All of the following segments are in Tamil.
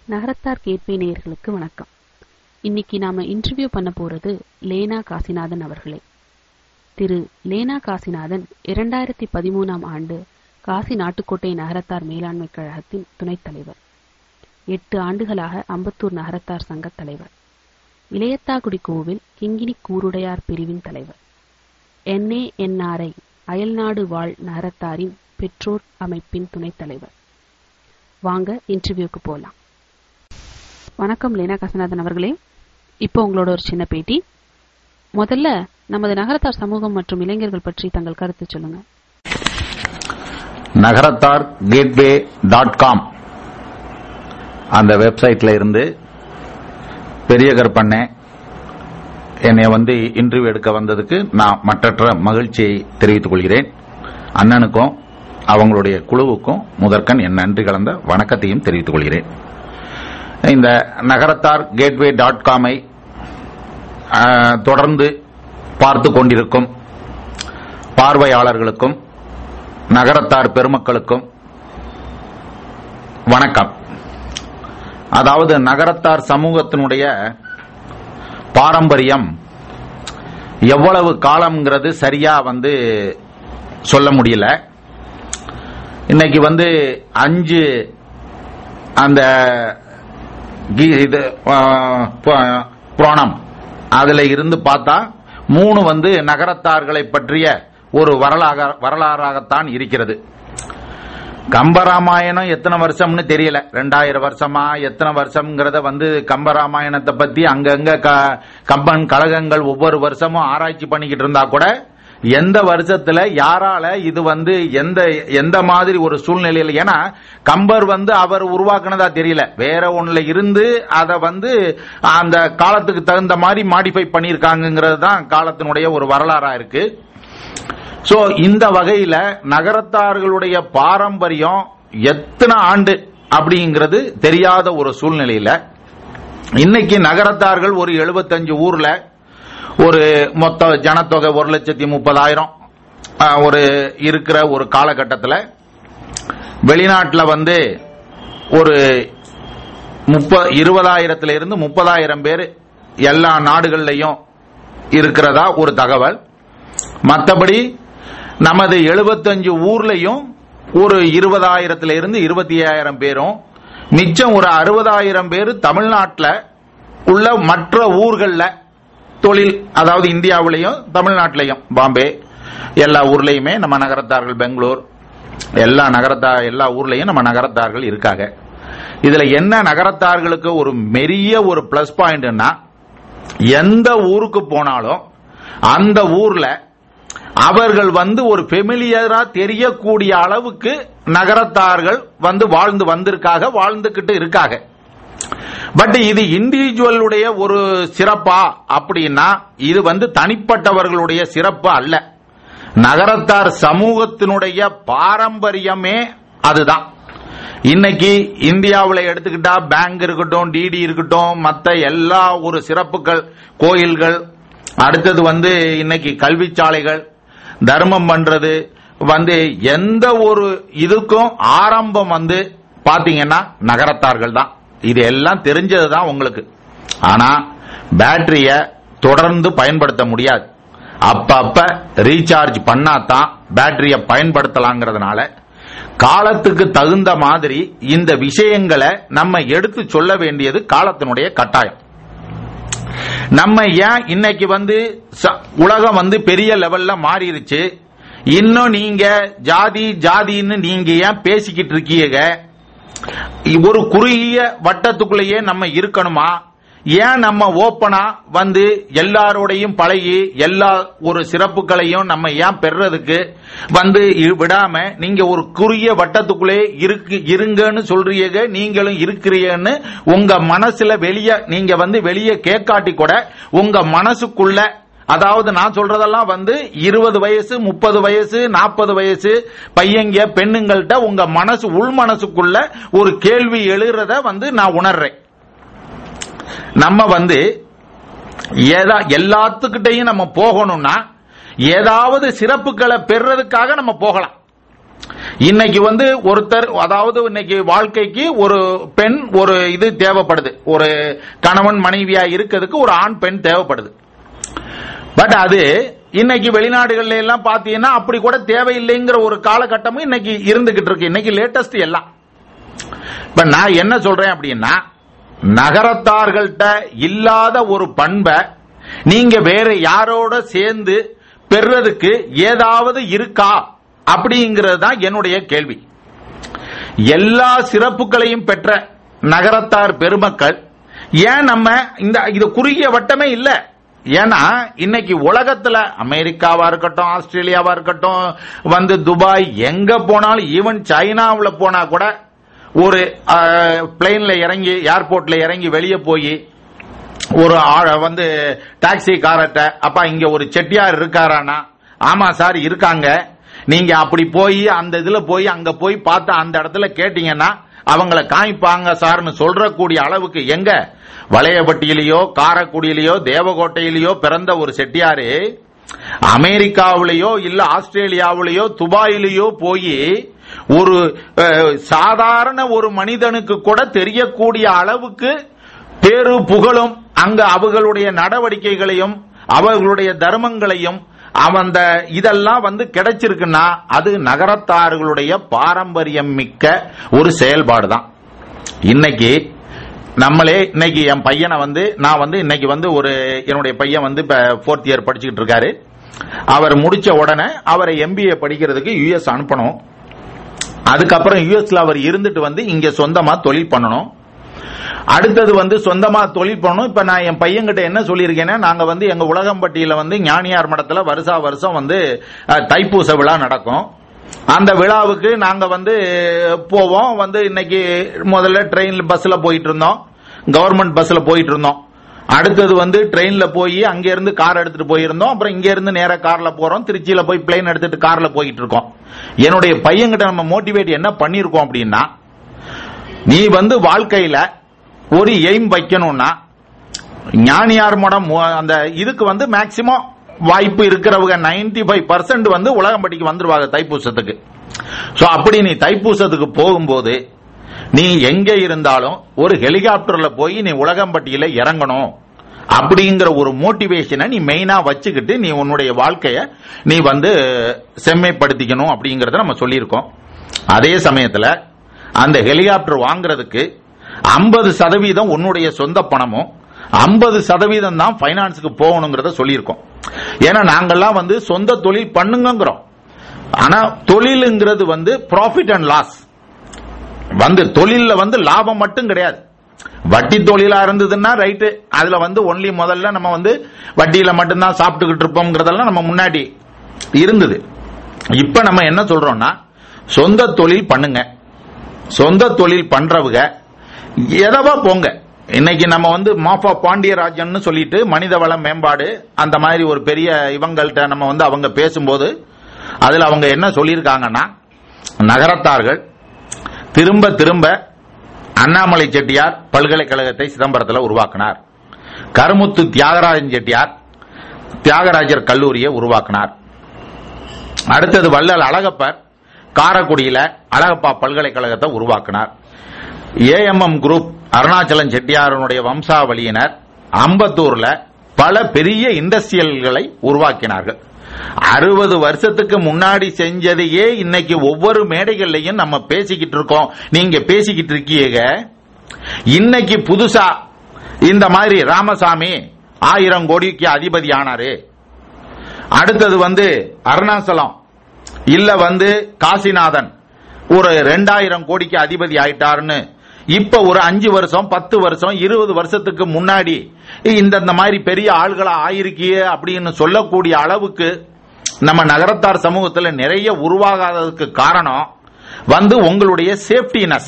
நகரத்தார் கேட்பை நேயர்களுக்கு வணக்கம் இன்னைக்கு நாம இன்டர்வியூ பண்ண போறது லேனா காசிநாதன் அவர்களே திரு லேனா காசிநாதன் இரண்டாயிரத்தி பதிமூணாம் ஆண்டு காசி நாட்டுக்கோட்டை நகரத்தார் மேலாண்மை கழகத்தின் துணைத் தலைவர் எட்டு ஆண்டுகளாக அம்பத்தூர் நகரத்தார் சங்க தலைவர் இளையத்தாக்குடி கோவில் கிங்கினி கூருடையார் பிரிவின் தலைவர் என்ஏஎன்ஆர்ஐ அயல்நாடு வாழ் நகரத்தாரின் பெற்றோர் அமைப்பின் துணைத் தலைவர் வாங்க இன்டர்வியூக்கு போலாம் வணக்கம் லேனா காசிநாதன் அவர்களே இப்போ உங்களோட ஒரு சின்ன பேட்டி முதல்ல நமது நகரத்தார் சமூகம் மற்றும் இளைஞர்கள் பற்றி தங்கள் கருத்து சொல்லுங்க நகரத்தார் கேட்வே டாட் காம் அந்த வெப்சைட்ல இருந்து பெரிய கற்பண்ணே என்னை வந்து இன்டர்வியூ எடுக்க வந்ததுக்கு நான் மற்றற்ற மகிழ்ச்சியை தெரிவித்துக் கொள்கிறேன் அண்ணனுக்கும் அவங்களுடைய குழுவுக்கும் முதற்கண் என் நன்றி கலந்த வணக்கத்தையும் தெரிவித்துக் கொள்கிறேன் இந்த நகரத்தார் கேட்வே டாட் காமை தொடர்ந்து பார்த்து கொண்டிருக்கும் பார்வையாளர்களுக்கும் நகரத்தார் பெருமக்களுக்கும் வணக்கம் அதாவது நகரத்தார் சமூகத்தினுடைய பாரம்பரியம் எவ்வளவு காலம்ங்கிறது சரியா வந்து சொல்ல முடியல இன்னைக்கு வந்து அஞ்சு அந்த கீ- இது ஆ, பு- புராணம் அதுல இருந்து பார்த்தா மூணு வந்து நகரத்தார்களை பற்றிய ஒரு வரலாக வரலாறாகத்தான் இருக்கிறது கம்பராமாயணம் எத்தனை வருஷம்னு தெரியல ரெண்டாயிரம் வருஷமா எத்தனை வருஷம்ங்கிறத வந்து கம்பராமாயணத்தை பத்தி அங்கங்க க- கம்பன் கழகங்கள் ஒவ்வொரு வருஷமும் ஆராய்ச்சி பண்ணிக்கிட்டு இருந்தா கூட எந்த வருஷத்துல யாரால இது வந்து எந்த எந்த மாதிரி ஒரு சூழ்நிலையில ஏன்னா கம்பர் வந்து அவர் உருவாக்குனதா தெரியல வேற ஒண்ணுல இருந்து அதை வந்து அந்த காலத்துக்கு தகுந்த மாதிரி மாடிஃபை பண்ணியிருக்காங்கிறது தான் காலத்தினுடைய ஒரு வரலாறா இருக்கு சோ இந்த வகையில நகரத்தார்களுடைய பாரம்பரியம் எத்தனை ஆண்டு அப்படிங்கிறது தெரியாத ஒரு சூழ்நிலையில இன்னைக்கு நகரத்தார்கள் ஒரு 75 ஊர்ல ஒரு மொத்த ஜனத்தொகை ஒரு லட்சத்தி முப்பதாயிரம் ஆஹ், ஒரு இருக்கிற ஒரு காலகட்டத்தில் வெளிநாட்டில் வந்து ஒரு முப்ப இருபதாயிரத்துல இருந்து முப்பதாயிரம் பேர் எல்லா நாடுகள்லையும் இருக்கிறதா ஒரு தகவல் மற்றபடி நமது 75 ஊர்லயும் ஒரு இருபதாயிரத்துல இருந்து இருபத்தி ஐயாயிரம் பேரும் மிச்சம் ஒரு அறுபதாயிரம் பேர் தமிழ்நாட்டில் உள்ள மற்ற ஊர்கள்ல தொழில் அதாவது இந்தியாவிலையும் தமிழ்நாட்டிலையும் பாம்பே எல்லா ஊர்லயுமே நம்ம நகரத்தார்கள் பெங்களூர் எல்லா நகரத்தா எல்லா ஊர்லயும் நம்ம நகரத்தார்கள் இருக்காங்க இதுல என்ன நகரத்தார்களுக்கு ஒரு மெரிய ஒரு பிளஸ் பாயிண்ட்னா எந்த ஊருக்கு போனாலும் அந்த ஊர்ல அவர்கள் வந்து ஒரு ஃபெமிலியரா தெரியக்கூடிய அளவுக்கு நகரத்தார்கள் வந்து வாழ்ந்து வந்திருக்காக வாழ்ந்துகிட்டு இருக்காங்க பட் இது இண்டிவிஜுவலுடைய ஒரு சிறப்பா அப்படின்னா இது வந்து தனிப்பட்டவர்களுடைய சிறப்பு அல்ல நகரத்தார் சமூகத்தினுடைய பாரம்பரியமே அதுதான் இன்னைக்கு இந்தியாவில் எடுத்துக்கிட்டா பேங்க் இருக்கட்டும் டிடி இருக்கட்டும் மற்ற எல்லா ஒரு சிறப்புகள் கோயில்கள் அடுத்தது வந்து இன்னைக்கு கல்விச்சாலைகள் தர்மம் பண்றது வந்து எந்த ஒரு இதுக்கும் ஆரம்பம் வந்து பாத்தீங்கன்னா நகரத்தார்கள் தான் இது எல்லாம் தெரிஞ்சது தான் உங்களுக்கு ஆனா பேட்டரிய தொடர்ந்து பயன்படுத்த முடியாது அப்ப அப்ப ரீசார்ஜ் பண்ணாதான் பேட்டரிய பயன்படுத்தலாங்கிறதுனால காலத்துக்கு தகுந்த மாதிரி இந்த விஷயங்களை நம்ம எடுத்து சொல்ல வேண்டியது காலத்தினுடைய கட்டாயம் நம்ம ஏன் இன்னைக்கு வந்து ச- உலகம் வந்து பெரிய லெவல்ல மாறிடுச்சு இன்னும் நீங்க ஜாதி ஜாதின்னு நீங்க ஏன் பேசிக்கிட்டு இருக்கீங்க ஒரு குறுகிய வட்டத்துக்குள்ளேயே நம்ம இருக்கணுமா ஏன் நம்ம ஓப்பனா வந்து எல்லாரோடையும் பழகி எல்லா ஒரு சிறப்புகளையும் நம்ம ஏன் பெறதுக்கு வந்து இ- விடாம நீங்க ஒரு குறுகிய வட்டத்துக்குள்ளே இருக்கு இருங்கன்னு சொல்றீங்க நீங்களும் இருக்கிறீங்கன்னு உங்க மனசுல வெளிய நீங்க வந்து வெளியே கேட்காட்டி கூட உங்க மனசுக்குள்ள அதாவது நான் சொல்றதெல்லாம் வந்து இருபது வயசு முப்பது வயசு நாற்பது வயசு பையங்க பெண்ணுங்கள்ட்ட உங்க மனசு உள் மனசுக்குள்ள ஒரு கேள்வி எழுறத வந்து நான் உணர்றேன் நம்ம வந்து ஏதா எல்லாத்துக்கிட்டையும் நம்ம போகணும்னா ஏதாவது சிறப்புகளை பெறுறதுக்காக நம்ம போகலாம் இன்னைக்கு வந்து ஒருத்தர் அதாவது இன்னைக்கு வாழ்க்கைக்கு ஒரு பெண் ஒரு இது தேவைப்படுது ஒரு கணவன் மனைவியா இருக்கிறதுக்கு ஒரு ஆண் பெண் தேவைப்படுது பட் அது இன்னைக்கு வெளிநாடுகள்ல எல்லாம் பாத்தீங்கன்னா அப்படி கூட தேவையில்லைங்கிற ஒரு காலகட்டமும் இன்னைக்கு இருந்துகிட்டு இருக்கு இன்னைக்கு லேட்டஸ்ட் எல்லாம் இப்ப நான் என்ன சொல்றேன் அப்படின்னா நகரத்தார்கள்ட்ட இல்லாத ஒரு பண்பை நீங்க வேற யாரோட சேர்ந்து பெறுறதுக்கு ஏதாவது இருக்கா அப்படிங்கிறது தான் என்னுடைய கேள்வி எல்லா சிறப்புகளையும் பெற்ற நகரத்தார் பெருமக்கள் ஏன் நம்ம இந்த இது குறுகிய வட்டமே இல்ல ஏன்னா இன்னைக்கு உலகத்துல அமெரிக்காவா இருக்கட்டும் ஆஸ்திரேலியாவா இருக்கட்டும் வந்து துபாய் எங்க போனாலும் ஈவன் சைனாவுல போனா கூட ஒரு பிளெயின்ல இறங்கி ஏர்போர்ட்ல இறங்கி வெளியே போய் ஒரு ஆ- வந்து டாக்ஸி காரட்ட அப்பா இங்க ஒரு செட்டியார் இருக்காரானா ஆமா சார் இருக்காங்க நீங்க அப்படி போய் அந்த இதுல போய் அங்க போய் பார்த்து அந்த இடத்துல கேட்டீங்கன்னா அவங்கள காமிப்பாங்க சார்னு சொல்றக்கூடிய அளவுக்கு எங்க வளையப்பட்டியிலேயோ காரக்குடியிலேயோ தேவகோட்டையிலேயோ பிறந்த ஒரு செட்டியாரு அமெரிக்காவிலேயோ இல்ல ஆஸ்திரேலியாவிலேயோ துபாயிலேயோ போய் ஒரு அஹ், சாதாரண ஒரு மனிதனுக்கு கூட தெரியக்கூடிய அளவுக்கு பேரு புகழும் அங்க அவர்களுடைய நடவடிக்கைகளையும் அவர்களுடைய தர்மங்களையும் அந்த இதெல்லாம் வந்து கிடைச்சிருக்குன்னா அது நகரத்தார்களுடைய பாரம்பரியம் மிக்க ஒரு செயல்பாடு தான் இன்னைக்கு நம்மளே இன்னைக்கு என் பையனை வந்து நான் வந்து இன்னைக்கு வந்து ஒரு என்னுடைய பையன் வந்து இப்ப ஃபோர்த் இயர் படிச்சுக்கிட்டு இருக்காரு அவர் முடிச்ச உடனே அவரை எம்பிஏ படிக்கிறதுக்கு யுஎஸ் அனுப்பணும் அதுக்கப்புறம் யுஎஸ்ல அவர் இருந்துட்டு வந்து இங்க சொந்தமா தொழில் பண்ணணும் அடுத்தது வந்து சொந்தமா தொழில் பண்ணணும் இப்ப நான் என் பையன்கிட்ட என்ன சொல்லியிருக்கேன்னா நாங்க வந்து எங்க உலகம்பட்டியில வந்து ஞானியார் மடத்துல வருஷா வருஷம் வந்து அஹ், தைப்பூச விழா நடக்கும் அந்த விழாவுக்கு நாங்க வந்து போவோம் வந்து இன்னைக்கு முதல்ல ட்ரெயின் பஸ்ல போயிட்டு இருந்தோம் கவர்மெண்ட் பஸ்ல போயிட்டு இருந்தோம் அடுத்தது வந்து ட்ரெயின்ல போய் அங்க இருந்து கார் எடுத்துட்டு போயிருந்தோம் அப்புறம் இங்க இருந்து நேரா கார்ல போறோம் திருச்சியில போய் பிளேன் எடுத்துட்டு கார்ல போயிட்டு இருக்கோம் என்னுடைய பையன்கிட்ட நம்ம மோட்டிவேட் என்ன பண்ணிருக்கோம் அப்படின்னா நீ வந்து வாழ்க்கையில ஒரு எய்ம் வைக்கணும்னா ஞானியார் மடம் மு- அந்த இதுக்கு வந்து மேக்சிமம் வாய்ப்பு இருக்கிறவங்க 95% ஃபைவ் பர்சன்ட் வந்து உலகம்பட்டிக்கு வந்துருவாங்க தைப்பூசத்துக்கு சோ அப்படி நீ தைப்பூசத்துக்கு போகும்போது நீ எங்க இருந்தாலும் ஒரு ஹெலிகாப்டர்ல போய் நீ உலகம்பட்டியில இறங்கணும் அப்படிங்கிற ஒரு மோட்டிவேஷனை நீ மெயினா வச்சுக்கிட்டு நீ உன்னுடைய வாழ்க்கைய நீ வந்து செம்மைப்படுத்திக்கணும் அப்படிங்கறத நம்ம சொல்லியிருக்கோம் அதே சமயத்துல அந்த ஹெலிகாப்டர் வாங்குறதுக்கு 50% சதவீதம் உன்னுடைய சொந்த பணமும் 50% சதவீதம் தான் பைனான்ஸுக்கு போகணுங்கிறத சொல்லியிருக்கோம் ஏன்னா நாங்கெல்லாம் வந்து சொந்த தொழில் பண்ணுங்கிறோம் ஆனா தொழிலுங்கிறது வந்து ப்ராஃபிட் அண்ட் லாஸ் வந்து தொழில்ல வந்து லாபம் மட்டும் கிடையாது வட்டி தொழிலா இருந்ததுன்னா ரைட்டு அதுல வந்து ஒன்லி முதல்ல நம்ம வந்து வட்டியில மட்டும்தான் சாப்பிட்டுக்கிட்டு இருப்போம்ங்கிறதெல்லாம் நம்ம முன்னாடி இருந்தது இப்ப நம்ம என்ன சொல்றோம்னா சொந்த தொழில் பண்ணுங்க சொந்த தொழில் பண்றவங்க எதவா போங்க இன்னைக்கு நம்ம வந்து மாஃபா பாண்டியராஜன் சொல்லிட்டு மனித வள மேம்பாடு அந்த மாதிரி ஒரு பெரிய இவங்கள்ட்ட நம்ம வந்து அவங்க பேசும்போது அதுல அவங்க என்ன சொல்லியிருக்காங்கன்னா நகரத்தார்கள் திரும்ப திரும்ப அண்ணாமலை செட்டியார் பல்கலைக்கழகத்தை சிதம்பரத்தில் உருவாக்கினார் கருமுத்து தியாகராஜன் செட்டியார் தியாகராஜர் கல்லூரியை உருவாக்கினார் அடுத்தது வள்ளல் அழகப்பர் காரக்குடியில அழகப்பா பல்கலைக்கழகத்தை உருவாக்கினார் ஏஎம்எம் குரூப் அருணாச்சலம் செட்டியாரனுடைய வம்சாவளியினர் அம்பத்தூர்ல பல பெரிய இண்டஸ்ட்ரியல்களை உருவாக்கினார்கள் அறுபது வருஷத்துக்கு முன்னாடி செஞ்சதையே இன்னைக்கு ஒவ்வொரு மேடைகள்லையும் நம்ம பேசிக்கிட்டு இருக்கோம் நீங்க பேசிக்கிட்டு இருக்கீங்க இன்னைக்கு புதுசா இந்த மாதிரி ராமசாமி ஆயிரம் கோடிக்கு அதிபதி ஆனாரு அடுத்தது வந்து அருணாச்சலம் இல்ல வந்து காசிநாதன் ஒரு ரெண்டாயிரம் கோடிக்கு அதிபதி ஆயிட்டாருன்னு இப்ப ஒரு அஞ்சு வருஷம் பத்து வருஷம் இருபது வருஷத்துக்கு முன்னாடி இந்த இந்த மாதிரி பெரிய ஆள்களா ஆயிருக்கியே அப்படின்னு சொல்லக்கூடிய அளவுக்கு நம்ம நகரத்தார் சமூகத்துல நிறைய உருவாகாததுக்கு காரணம் வந்து உங்களுடைய சேஃப்டினஸ்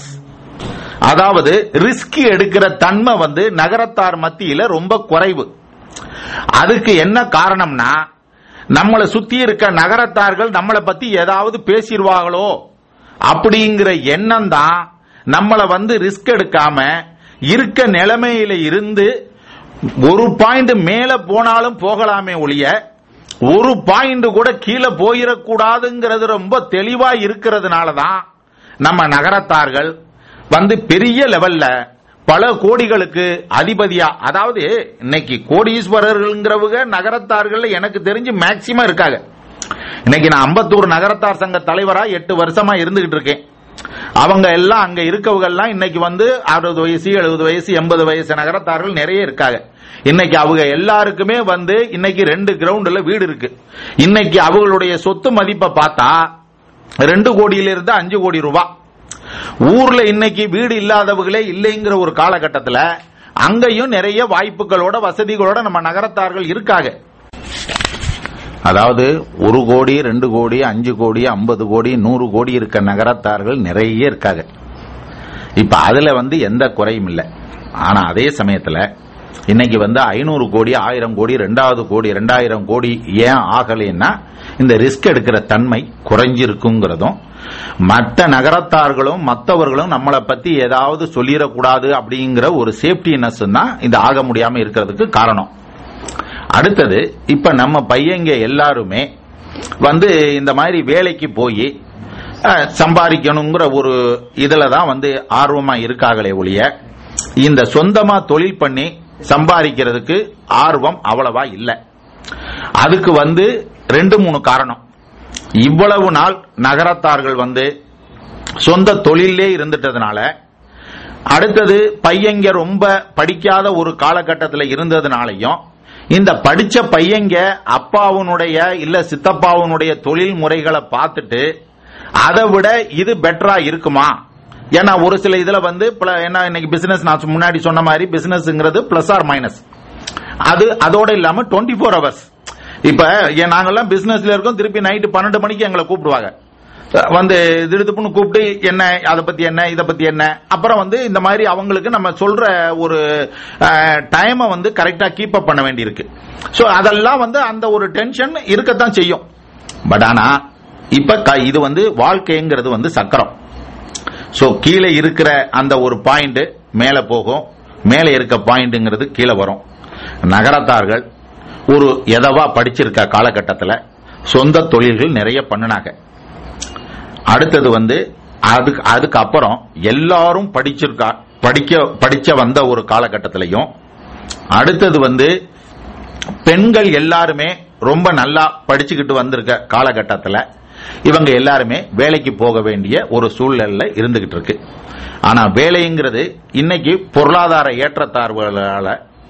அதாவது ரிஸ்க் எடுக்கிற தன்மை வந்து நகரத்தார் மத்தியில ரொம்ப குறைவு அதுக்கு என்ன காரணம்னா நம்மளை சுத்தி இருக்க நகரத்தார்கள் நம்மளை பத்தி ஏதாவது பேசிடுவாங்களோ அப்படிங்கிற எண்ணம் தான் நம்மளை வந்து ரிஸ்க் எடுக்காம இருக்க நிலைமையில இருந்து ஒரு பாயிண்ட் மேல போனாலும் போகலாமே ஒழிய ஒரு பாயிண்ட் கூட கீழே போயிடக்கூடாதுங்கிறது ரொம்ப தெளிவா இருக்கிறதுனால தான் நம்ம நகரத்தார்கள் வந்து பெரிய லெவல்ல பல கோடிகளுக்கு அதிபதியா அதாவது இன்னைக்கு கோடீஸ்வரர்கள்ங்கிறவங்க நகரத்தார்கள் எனக்கு தெரிஞ்சு மேக்சிமம் இருக்காங்க இன்னைக்கு நான் அம்பத்தூர் நகரத்தார் சங்க தலைவரா எட்டு வருஷமா இருந்துகிட்டு இருக்கேன் அவங்க எல்லாம் அங்க இருக்கவங்க எல்லாம் இன்னைக்கு வந்து அறுபது வயசு எழுபது வயசு எண்பது வயசு நகரத்தார்கள் நிறைய இருக்காங்க இன்னைக்கு அவங்க எல்லாருக்குமே வந்து இன்னைக்கு ரெண்டு கிரவுண்ட்ல வீடு இருக்கு இன்னைக்கு அவங்களுடைய சொத்து மதிப்பை பார்த்தா ரெண்டு கோடியிலிருந்து அஞ்சு கோடி ரூபாய் ஊர்ல இன்னைக்கு வீடு இல்லாதவங்களே இல்லைங்கிற ஒரு காலகட்டத்தில் அங்கேயும் நிறைய வாய்ப்புகளோட வசதிகளோட நம்ம நகரத்தார்கள் இருக்காங்க அதாவது ஒரு கோடி ரெண்டு கோடி அஞ்சு கோடி ஐம்பது கோடி நூறு கோடி இருக்க நகரத்தார்கள் நிறைய இருக்காங்க இப்ப அதுல வந்து எந்த குறையும் இல்லை ஆனா அதே சமயத்துல இன்னைக்கு வந்து ஐநூறு கோடி ஆயிரம் கோடி ரெண்டாவது கோடி ரெண்டாயிரம் கோடி ஏன் ஆகலைன்னா இந்த ரிஸ்க் எடுக்கிற தன்மை குறைஞ்சிருக்குங்கிறதும் மற்ற நகரத்தார்களும் மற்றவர்களும் நம்மளை பத்தி ஏதாவது சொல்லிடக்கூடாது அப்படிங்கிற ஒரு சேஃப்டினஸ் தான் இது ஆக முடியாம இருக்கிறதுக்கு காரணம் அடுத்தது இப்ப நம்ம பையங்க எல்லாருமே வந்து இந்த மாதிரி வேலைக்கு போய் சம்பாதிக்கணுங்கிற ஒரு இதுல தான் வந்து ஆர்வமா இருக்காங்களே ஒழிய இந்த சொந்தமா தொழில் பண்ணி சம்பாதிக்கிறதுக்கு ஆர்வம் அவ்வளவா இல்லை அதுக்கு வந்து ரெண்டு மூணு காரணம் இவ்வளவு நாள் நகரத்தார்கள் வந்து சொந்த தொழிலே இருந்துட்டதுனால அடுத்தது பையங்க ரொம்ப படிக்காத ஒரு காலகட்டத்தில் இருந்ததுனாலையும் இந்த படிச்ச பையங்க அப்பாவுனுடைய இல்ல சித்தப்பாவுனுடைய தொழில் முறைகளை பார்த்துட்டு அதை விட இது பெட்டரா இருக்குமா ஏன்னா ஒரு சில இதுல வந்து என்ன இன்னைக்கு பிசினஸ் நான் முன்னாடி சொன்ன மாதிரி பிசினஸ்ங்கிறது பிளஸ் ஆர் மைனஸ் அது அதோட இல்லாம டுவெண்ட்டி ஃபோர் ஹவர்ஸ் இப்ப நாங்கெல்லாம் பிசினஸ்ல இருக்கோம் திருப்பி நைட்டு பன்னெண்டு மணிக்கு எங்களை கூப்பிடுவாங்க வந்து திடுப்புன்னு கூப்பிட்டு என்ன அதை பத்தி என்ன இதை பத்தி என்ன அப்புறம் வந்து இந்த மாதிரி அவங்களுக்கு நம்ம சொல்ற ஒரு டைமை வந்து கரெக்டா கீப் அப் பண்ண வேண்டியிருக்கு ஸோ அதெல்லாம் வந்து அந்த ஒரு டென்ஷன் இருக்கத்தான் செய்யும் பட் ஆனா இப்ப இது வந்து வாழ்க்கைங்கிறது வந்து சக்கரம் ஸோ கீழே இருக்கிற அந்த ஒரு பாயிண்ட் மேலே போகும் மேலே இருக்க பாயிண்ட்ங்கிறது கீழே வரும் நகரத்தார்கள் ஒரு எதவா படிச்சிருக்க காலகட்டத்தில் சொந்த தொழில்கள் நிறைய பண்ணினாங்க அடுத்தது வந்து அதுக்கு அதுக்கப்புறம் எல்லாரும் படிச்சிருக்கா படிக்க படிச்ச வந்த ஒரு காலகட்டத்திலையும் அடுத்தது வந்து பெண்கள் எல்லாருமே ரொம்ப நல்லா படிச்சுக்கிட்டு வந்திருக்க காலகட்டத்தில் இவங்க எல்லாருமே வேலைக்கு போக வேண்டிய ஒரு சூழ்நிலையில இருந்துகிட்டு இருக்கு ஆனா வேலைங்கிறது இன்னைக்கு பொருளாதார ஏற்றத்தாழ்வுகளால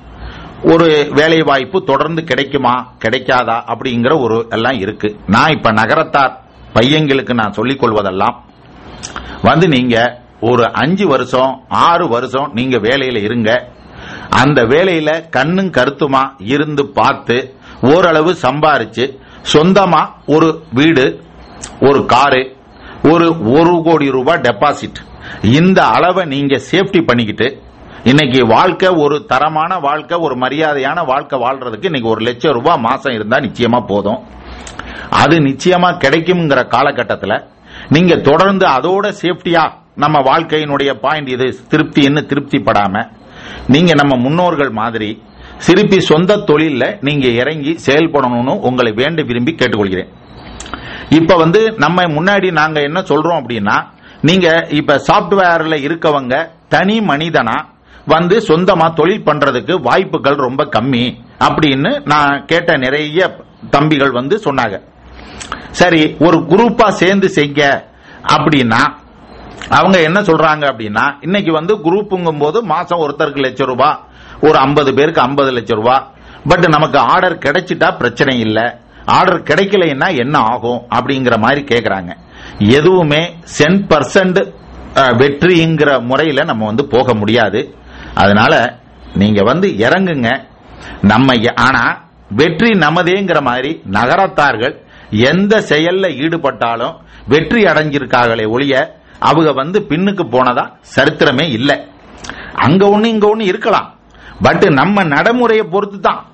ஒரு வேலை வாய்ப்பு தொடர்ந்து கிடைக்குமா கிடைக்காதா அப்படிங்கிற ஒரு எல்லாம் இருக்கு நான் இப்ப நகரத்தார் பையங்களுக்கு நான் சொல்லிக் கொள்வதெல்லாம் வந்து நீங்க ஒரு அஞ்சு வருஷம் ஆறு வருஷம் நீங்க வேலையில இருங்க அந்த வேலையில கண்ணும் கருத்துமா இருந்து பார்த்து ஓரளவு சம்பாரிச்சு சொந்தமா ஒரு வீடு ஒரு காரு ஒரு ஒரு கோடி ரூபாய் டெபாசிட் இந்த அளவை நீங்க சேஃப்டி பண்ணிக்கிட்டு இன்னைக்கு வாழ்க்கை ஒரு தரமான வாழ்க்கை ஒரு மரியாதையான வாழ்க்கை வாழ்றதுக்கு இன்னைக்கு ஒரு லட்சம் ரூபாய் மாசம் இருந்தா நிச்சயமா போதும் அது நிச்சயமா கிடைக்கும்ங்கிற காலகட்டத்தில் நீங்க தொடர்ந்து அதோட சேஃப்டியா நம்ம வாழ்க்கையினுடைய பாயிண்ட் இது திருப்தின்னு திருப்திப்படாம நீங்க நம்ம முன்னோர்கள் மாதிரி சிரிப்பி சொந்த தொழில நீங்க இறங்கி செயல்படணும்னு உங்களை வேண்டி விரும்பி கேட்டுக்கொள்கிறேன் இப்ப வந்து நம்ம முன்னாடி நாங்க என்ன சொல்றோம் அப்படின்னா நீங்க இப்ப சாப்ட்வேர்ல இருக்கவங்க தனி மனிதனா வந்து சொந்தமா தொழில் பண்றதுக்கு வாய்ப்புகள் ரொம்ப கம்மி அப்படின்னு நான் கேட்ட நிறைய தம்பிகள் வந்து சொன்னாங்க சரி ஒரு குரூப்பா சேர்ந்து செய்ய அப்படின்னா அவங்க என்ன சொல்றாங்க அப்படின்னா இன்னைக்கு வந்து குரூப்புங்கும் போது மாசம் ஒருத்தருக்கு லட்சம் ரூபாய் ஒரு ஐம்பது பேருக்கு ஐம்பது லட்சம் ரூபாய் பட் நமக்கு ஆர்டர் கிடைச்சிட்டா பிரச்சனை இல்லை ஆர்டர் கிடைக்கலைன்னா என்ன ஆகும் அப்படிங்கிற மாதிரி கேக்குறாங்க எதுவுமே சென் பர்சன்ட் வெற்றிங்கிற முறையில நம்ம வந்து போக முடியாது அதனால நீங்க வந்து இறங்குங்க நம்ம ஆனா வெற்றி நமதேங்கிற மாதிரி நகரத்தார்கள் எந்த செயல்ல ஈடுபட்டாலும் வெற்றி அடைஞ்சிருக்காங்களே ஒழிய அவங்க வந்து பின்னுக்கு போனதா சரித்திரமே இல்லை அங்க ஒண்ணு இங்க ஒண்ணு இருக்கலாம் பட் நம்ம நடைமுறையை பொறுத்து தான்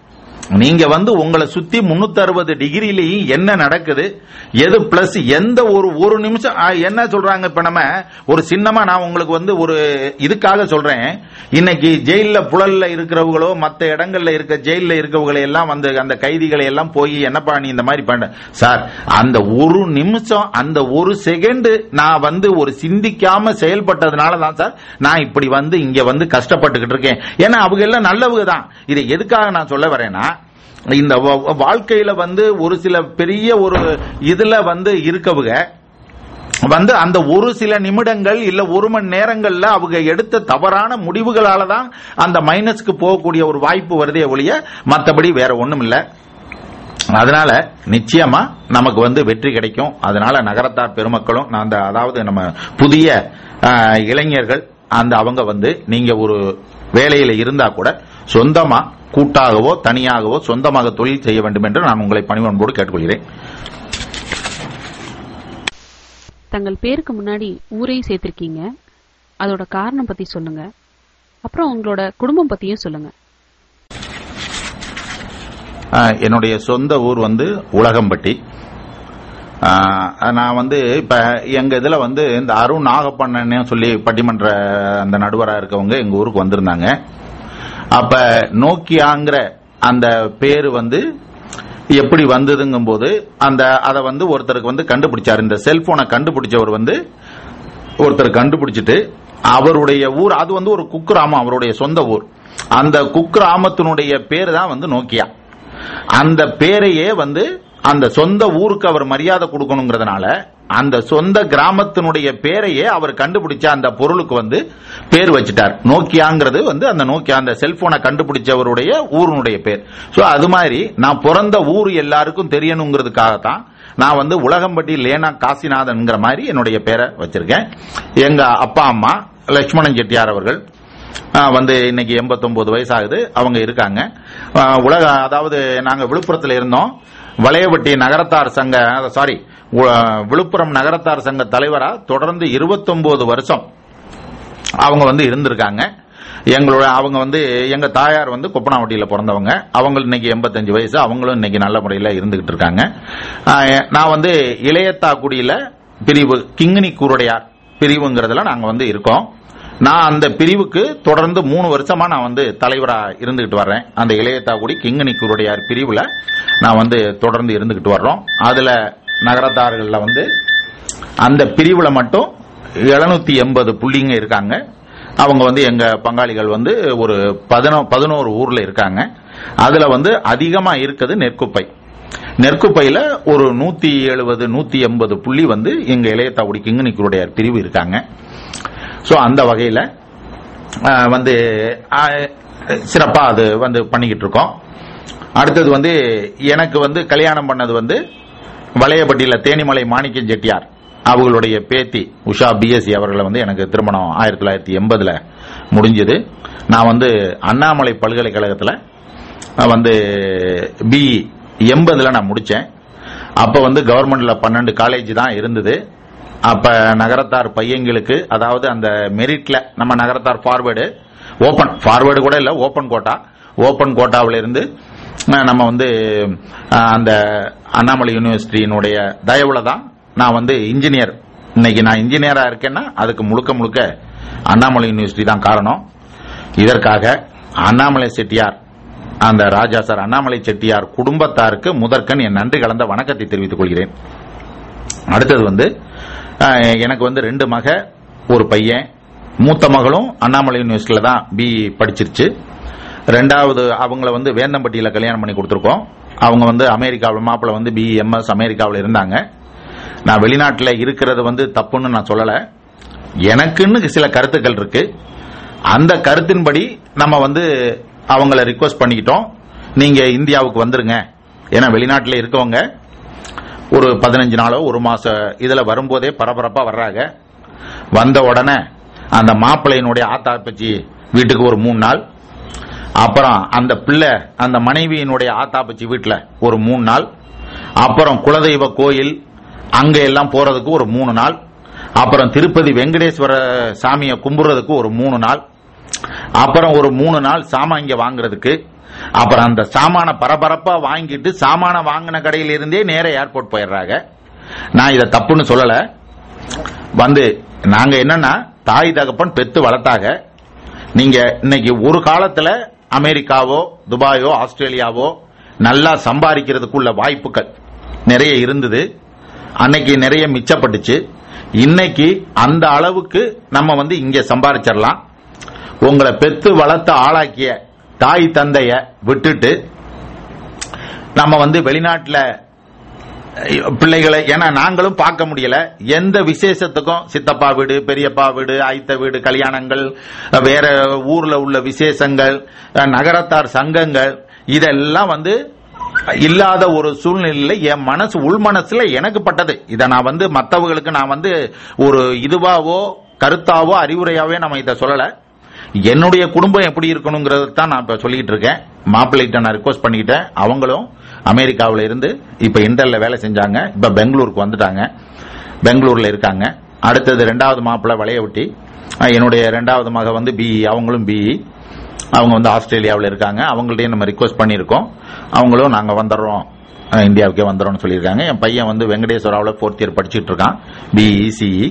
நீங்க வந்து உங்களை சுத்தி முன்னூத்தி அறுபது டிகிரிலையும் என்ன நடக்குது எது பிளஸ் எந்த ஒரு ஒரு நிமிஷம் ஆ, என்ன சொல்றாங்க இப்ப நம்ம ஒரு சின்னமா நான் உங்களுக்கு வந்து ஒரு இதுக்காக சொல்றேன் இன்னைக்கு ஜெயில்ல புழல்ல இருக்கிறவங்களோ மத்த இடங்கள்ல இருக்க ஜெயில்ல இருக்கவங்களை எல்லாம் வந்து அந்த கைதிகளை எல்லாம் போய் என்னப்பா நீ இந்த மாதிரி பண்ண சார் அந்த ஒரு நிமிஷம் அந்த ஒரு செகண்ட் நான் வந்து ஒரு சிந்திக்காம செயல்பட்டதுனால தான் சார் நான் இப்படி வந்து இங்க வந்து கஷ்டப்பட்டுக்கிட்டு இருக்கேன் ஏன்னா அவங்க எல்லாம் நல்லவங்க தான் இதை எதுக்காக நான் சொல்ல வரேன்னா இந்த வா- வாழ்க்கையில வந்து ஒரு சில பெரிய ஒரு இதுல வந்து இருக்கவங்க வந்து அந்த ஒரு சில நிமிடங்கள் இல்ல ஒரு மணி நேரங்கள்ல அவங்க எடுத்த தவறான முடிவுகளால தான் அந்த மைனஸ்க்கு போகக்கூடிய ஒரு வாய்ப்பு வருதே ஒழிய மத்தபடி வேற ஒண்ணும் இல்ல அதனால நிச்சயமா நமக்கு வந்து வெற்றி கிடைக்கும் அதனால நகரத்தார் பெருமக்களும் நான் அந்த அதாவது நம்ம புதிய ஆஹ், இளைஞர்கள் அந்த அவங்க வந்து நீங்க ஒரு வேலையில இருந்தா கூட சொந்தமா கூட்டாகவோ தனியாகவோ சொந்தமாக தொழில் செய்ய வேண்டும் என்று நான் உங்களை பணிவன்போடு கேட்டுக்கொள்கிறேன் தங்கள் பேருக்கு முன்னாடி ஊரையும் சேர்த்திருக்கீங்க அதோட காரணம் பத்தி சொல்லுங்க அப்புறம் உங்களோட குடும்பம் பத்தியும் சொல்லுங்க ஆஹ், என்னுடைய சொந்த ஊர் வந்து உலகம்பட்டி ஆஹ், நான் வந்து இப்ப எங்க இதுல வந்து இந்த அருண் நாகப்பண்ணன் சொல்லி பட்டிமன்ற அந்த நடுவரா இருக்கவங்க எங்க ஊருக்கு வந்திருந்தாங்க அப்ப நோக்கியாங்கிற அந்த பேரு வந்து எப்படி வந்ததுங்கும் போது அந்த அதை வந்து ஒருத்தருக்கு வந்து கண்டுபிடிச்சாரு இந்த செல்போனை கண்டுபிடிச்சவர் வந்து ஒருத்தர் கண்டுபிடிச்சிட்டு அவருடைய ஊர் அது வந்து ஒரு குக்கிராமம் அவருடைய சொந்த ஊர் அந்த குக்கிராமத்தினுடைய பேர் தான் வந்து நோக்கியா அந்த பேரையே வந்து அந்த சொந்த ஊருக்கு அவர் மரியாதை கொடுக்கணுங்கிறதுனால அந்த சொந்த கிராமத்தினுடைய பேரையே அவர் கண்டுபிடிச்ச அந்த பொருளுக்கு வந்து பேர் வச்சுட்டார் நோக்கியாங்கிறது வந்து அந்த நோக்கியா அந்த செல்போனை கண்டுபிடிச்சவருடைய ஊருனுடைய பேர் சோ அது மாதிரி நான் பிறந்த ஊர் எல்லாருக்கும் தெரியணுங்கிறதுக்காகத்தான் நான் வந்து உலகம்பட்டி லேனா காசிநாதன்ங்கிற மாதிரி என்னுடைய பேரை வச்சிருக்கேன் எங்க அப்பா அம்மா லட்சுமணன் செட்டியார் அவர்கள் ஆஹ் வந்து இன்னைக்கு 89 வயசு ஆகுது அவங்க இருக்காங்க ஆஹ் உலக அதாவது நாங்க விழுப்புரத்துல இருந்தோம் வளையவட்டி நகரத்தார் சங்க சாரி விழுப்புரம் நகரத்தார் சங்க தலைவரா தொடர்ந்து 29 வருஷம் அவங்க வந்து இருந்திருக்காங்க எங்களோட அவங்க வந்து எங்க தாயார் வந்து கொப்பனாவட்டியில பிறந்தவங்க அவங்க இன்னைக்கு 85 வயசு அவங்களும் இன்னைக்கு நல்ல முறையில் இருந்துகிட்டு இருக்காங்க ஆஹ் நான் வந்து இளையத்தாக்குடியில பிரிவு கிங்கினி கூருடையார் பிரிவுங்கிறதுல நாங்க வந்து இருக்கோம் நான் அந்த பிரிவுக்கு தொடர்ந்து மூணு வருஷமா நான் வந்து தலைவரா இருந்துகிட்டு வர்றேன் அந்த இளையத்தாக்குடி கிங்கினி கூருடையார் பிரிவுல நான் வந்து தொடர்ந்து இருந்துகிட்டு வர்றோம் அதுல நகரத்தார்கள்ல வந்து அந்த பிரிவுல மட்டும் 780 எண்பது புள்ளிங்க இருக்காங்க அவங்க வந்து எங்க பங்காளிகள் வந்து ஒரு பதினோ பதினோரு ஊர்ல இருக்காங்க அதுல வந்து அதிகமா இருக்குது நெற்குப்பை நெற்குப்பையில ஒரு நூத்தி எழுபது நூத்தி எண்பது புள்ளி வந்து எங்க இளையத்தாவுடி கிங்கனிக்குருடைய பிரிவு இருக்காங்க சோ அந்த வகையில ஆஹ், வந்து ஆஹ், சிறப்பா அது வந்து பண்ணிக்கிட்டு இருக்கோம் அடுத்தது வந்து எனக்கு வந்து கல்யாணம் பண்ணது வந்து வளையப்பட்டியில தேனிமலை மாணிக்கம் செட்டியார் அவங்களுடைய பேத்தி உஷா பிஎஸ்சி அவர்களை வந்து எனக்கு திருமணம் ஆயிரத்தி தொள்ளாயிரத்தி எண்பதுல முடிஞ்சது நான் வந்து அண்ணாமலை பல்கலைக்கழகத்தில் வந்து பிஇ எண்பதுல நான் முடிச்சேன் அப்ப வந்து கவர்மெண்ட்ல பன்னெண்டு காலேஜ் தான் இருந்தது அப்ப நகரத்தார் பையங்களுக்கு அதாவது அந்த மெரிட்ல நம்ம நகரத்தார் ஃபார்வேர்டு ஓபன் ஃபார்வேர்டு கூட இல்ல ஓபன் கோட்டா ஓபன் கோட்டாவில இருந்து அஹ், நம்ம வந்து அஹ், அந்த அண்ணாமலை யூனிவர்சிட்டியினுடைய தயவுல தான் நான் வந்து இன்ஜினியர் இன்னைக்கு நான் இன்ஜினியரா இருக்கேன்னா அதுக்கு முழுக்க முழுக்க அண்ணாமலை யூனிவர்சிட்டி தான் காரணம் இதற்காக அண்ணாமலை செட்டியார் அந்த ராஜா சார் அண்ணாமலை செட்டியார் குடும்பத்தாருக்கு முதற்கண் என் நன்றி கலந்த வணக்கத்தை தெரிவித்துக் கொள்கிறேன் அடுத்தது வந்து அஹ், எனக்கு வந்து ரெண்டு மக ஒரு பையன் மூத்த மகளும் அண்ணாமலை யூனிவர்சிட்டியில தான் பி படிச்சிருச்சு ரெண்டாவது அவங்கள வந்து வேந்தம்பட்டியில கல்யாணம் பண்ணி கொடுத்துருக்கோம் அவங்க வந்து அமெரிக்காவில் மாப்பிள்ள வந்து பி எம்எஸ் அமெரிக்காவில் இருந்தாங்க நான் வெளிநாட்டில் இருக்கிறது வந்து தப்புன்னு நான் சொல்லல எனக்குன்னு சில கருத்துக்கள் இருக்கு அந்த கருத்தின்படி நம்ம வந்து அவங்கள ரிக்வஸ்ட் பண்ணிக்கிட்டோம் நீங்க இந்தியாவுக்கு வந்துருங்க ஏன்னா வெளிநாட்டில் இருக்கவங்க ஒரு பதினஞ்சு நாளோ ஒரு மாச இதுல வரும்போதே பரபரப்பா வர்றாங்க வந்த உடனே அந்த மாப்பிள்ளையினுடைய ஆத்தா பச்சி வீட்டுக்கு ஒரு மூணு நாள் அப்புறம் அந்த பிள்ளை அந்த மனைவியினுடைய ஆத்தாப்பச்சி வீட்டுல ஒரு மூணு நாள் அப்புறம் குலதெய்வ கோயில் அங்க எல்லாம் போறதுக்கு ஒரு மூணு நாள் அப்புறம் திருப்பதி வெங்கடேஸ்வர சாமியை கும்பிடுறதுக்கு ஒரு மூணு நாள் அப்புறம் ஒரு மூணு நாள் சாமான் இங்க வாங்குறதுக்கு அப்புறம் அந்த சாமான பரபரப்பா வாங்கிட்டு சாமான வாங்கின கடையில இருந்தே நேர ஏர்போர்ட் போயிடுறாங்க நான் இதை தப்புன்னு சொல்லல வந்து நாங்க என்னன்னா தாய் தகப்பன் பெத்து வளர்த்தாங்க நீங்க இன்னைக்கு ஒரு காலத்துல அமெரிக்காவோ துபாயோ ஆஸ்திரேலியாவோ நல்லா சம்பாதிக்கிறதுக்குள்ள வாய்ப்புகள் நிறைய இருந்தது அன்னைக்கு நிறைய மிச்சப்பட்டுச்சு இன்னைக்கு அந்த அளவுக்கு நம்ம வந்து இங்க சம்பாதிச்சிடலாம் உங்களை பெத்து வளர்த்த ஆளாக்கிய தாய் தந்தைய விட்டுட்டு நம்ம வந்து வெளிநாட்டுல பிள்ளைகளை ஏன்னா நாங்களும் பார்க்க முடியல எந்த விசேஷத்துக்கும் சித்தப்பா வீடு பெரியப்பா வீடு ஐத்த வீடு கல்யாணங்கள் வேற ஊர்ல உள்ள விசேஷங்கள் நகரத்தார் சங்கங்கள் இதெல்லாம் வந்து இல்லாத ஒரு சூழ்நிலையில என் மனசு உள் மனசுல எனக்கு பட்டது இதை நான் வந்து மற்றவங்களுக்கு நான் வந்து ஒரு இதுவாவோ கருத்தாவோ அறிவுரையாவே நம்ம இதை சொல்லல என்னுடைய குடும்பம் எப்படி இருக்கணுங்கிறது தான் நான் இப்ப சொல்லிட்டு இருக்கேன் மாப்பிள்ளைகிட்ட நான் ரிக்வஸ்ட் பண்ணிக்கிட்டேன் அவங்களும் அமெரிக்காவில் இருந்து இப்ப இன்டர்ல வேலை செஞ்சாங்க இப்ப பெங்களூருக்கு வந்துட்டாங்க பெங்களூர்ல இருக்காங்க அடுத்தது ரெண்டாவது மாப்பிள்ளை வளையவட்டி என்னுடைய ரெண்டாவது மக வந்து பிஇ அவங்களும் பிஇ அவங்க வந்து ஆஸ்திரேலியாவில் இருக்காங்க அவங்கள்ட்டையும் நம்ம ரிக்வஸ்ட் பண்ணியிருக்கோம் அவங்களும் நாங்கள் வந்துடுறோம் அஹ் இந்தியாவுக்கே வந்துடுறோம்னு சொல்லியிருக்காங்க என் பையன் வந்து வெங்கடேஸ்வராவில் ஃபோர்த் இயர் படிச்சுட்டு இருக்கான் பிஇ சிஇ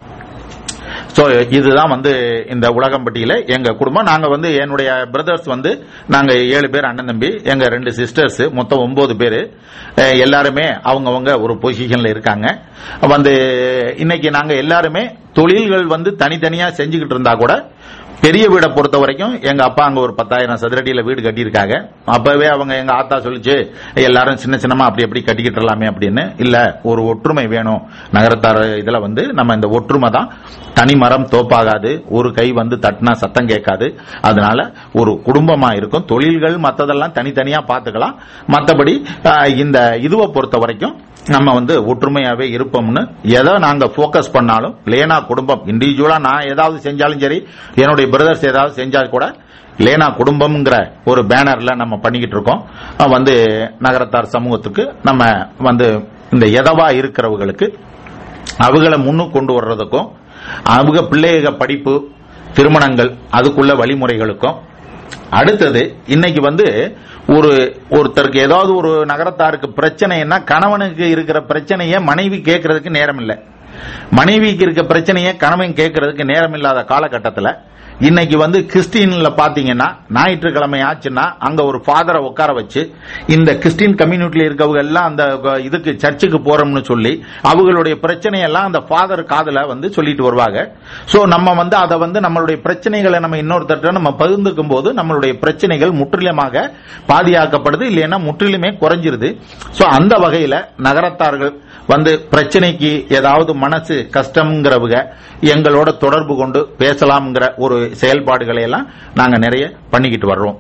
ஸோ இதுதான் வந்து இந்த உலகம்பட்டியில எங்க குடும்பம் நாங்க வந்து என்னுடைய பிரதர்ஸ் வந்து நாங்க ஏழு பேர் அண்ணன் தம்பி எங்க ரெண்டு சிஸ்டர்ஸ் மொத்தம் ஒன்பது பேர் எல்லாருமே அவங்கவங்க ஒரு பொசிஷன்ல இருக்காங்க வந்து இன்னைக்கு நாங்க எல்லாருமே தொழில்கள் வந்து தனித்தனியா செஞ்சுக்கிட்டு இருந்தா கூட பெரிய வீடை பொறுத்த வரைக்கும் எங்க அப்பா அங்க ஒரு பத்தாயிரம் சதுரடியில வீடு கட்டியிருக்காங்க அப்பவே அவங்க எங்க ஆத்தா சொல்லிச்சு எல்லாரும் சின்ன சின்னமா அப்படி அப்படி கட்டிக்கிட்டுலாமே அப்படின்னு இல்ல ஒரு ஒற்றுமை வேணும் நகரத்தார் இதுல வந்து நம்ம இந்த ஒற்றுமை தான் தனி மரம் தோப்பாகாது ஒரு கை வந்து தட்டினா சத்தம் கேட்காது அதனால ஒரு குடும்பமா இருக்கும் தொழில்கள் மத்ததெல்லாம் தனித்தனியா பாத்துக்கலாம் மத்தபடி ஆஹ், இந்த இதுவை பொறுத்த வரைக்கும் நம்ம வந்து ஒற்றுமையாவே இருப்போம்னு எதை நாங்க போக்கஸ் பண்ணாலும் லேனா குடும்பம் இண்டிவிஜுவலா நான் ஏதாவது செஞ்சாலும் சரி என்னுடைய பிரதர்ஸ் ஏதாவது செஞ்சா கூட லேனா குடும்பம்ங்கிற ஒரு பேனர்ல நம்ம பண்ணிக்கிட்டு இருக்கோம் அஹ் வந்து நகரத்தார் சமூகத்துக்கு நம்ம வந்து இந்த எதவா இருக்கிறவங்களுக்கு அவங்கள முன்னுக்கு கொண்டு வர்றதுக்கும் அவங்க பிள்ளைக படிப்பு திருமணங்கள் அதுக்குள்ள வழிமுறைகளுக்கும் அடுத்தது இன்னைக்கு வந்து ஒரு ஒருத்தருக்கு ஏதாவது ஒரு நகரத்தாருக்கு பிரச்சனைன்னா கணவனுக்கு இருக்கிற பிரச்சனைய மனைவி கேட்கறதுக்கு நேரம் இல்லை மனைவிக்கு இருக்க பிரச்சனைய கணவன் கேட்கறதுக்கு நேரம் இல்லாத காலகட்டத்தில் இன்னைக்கு வந்து கிறிஸ்டின்ல பாத்தீங்கன்னா ஞாயிற்றுக்கிழமை ஆச்சுன்னா அங்க ஒரு ஃபாதரை உட்கார வச்சு இந்த கிறிஸ்டின் கம்யூனிட்டில இருக்கவங்க எல்லாம் அந்த இதுக்கு சர்ச்சுக்கு போறோம்னு சொல்லி அவங்களுடைய பிரச்சனையெல்லாம் அந்த ஃபாதர் காதுல வந்து சொல்லிட்டு வருவாங்க சோ நம்ம வந்து அதை வந்து நம்மளுடைய பிரச்சனைகளை நம்ம இன்னொருத்தட்ட நம்ம பகிர்ந்துக்கும் போது நம்மளுடைய பிரச்சனைகள் முற்றிலுமாக பாதியாக்கப்படுது இல்லைன்னா முற்றிலுமே குறைஞ்சிருது சோ அந்த வகையில நகரத்தார்கள் வந்து பிரச்சனைக்கு ஏதாவது மனசு கஷ்டம்ங்கிறவங்க எங்களோட தொடர்பு கொண்டு பேசலாம்ங்கிற ஒரு செயல்பாடுகளை எல்லாம் நாங்க நிறைய பண்ணிக்கிட்டு வர்றோம்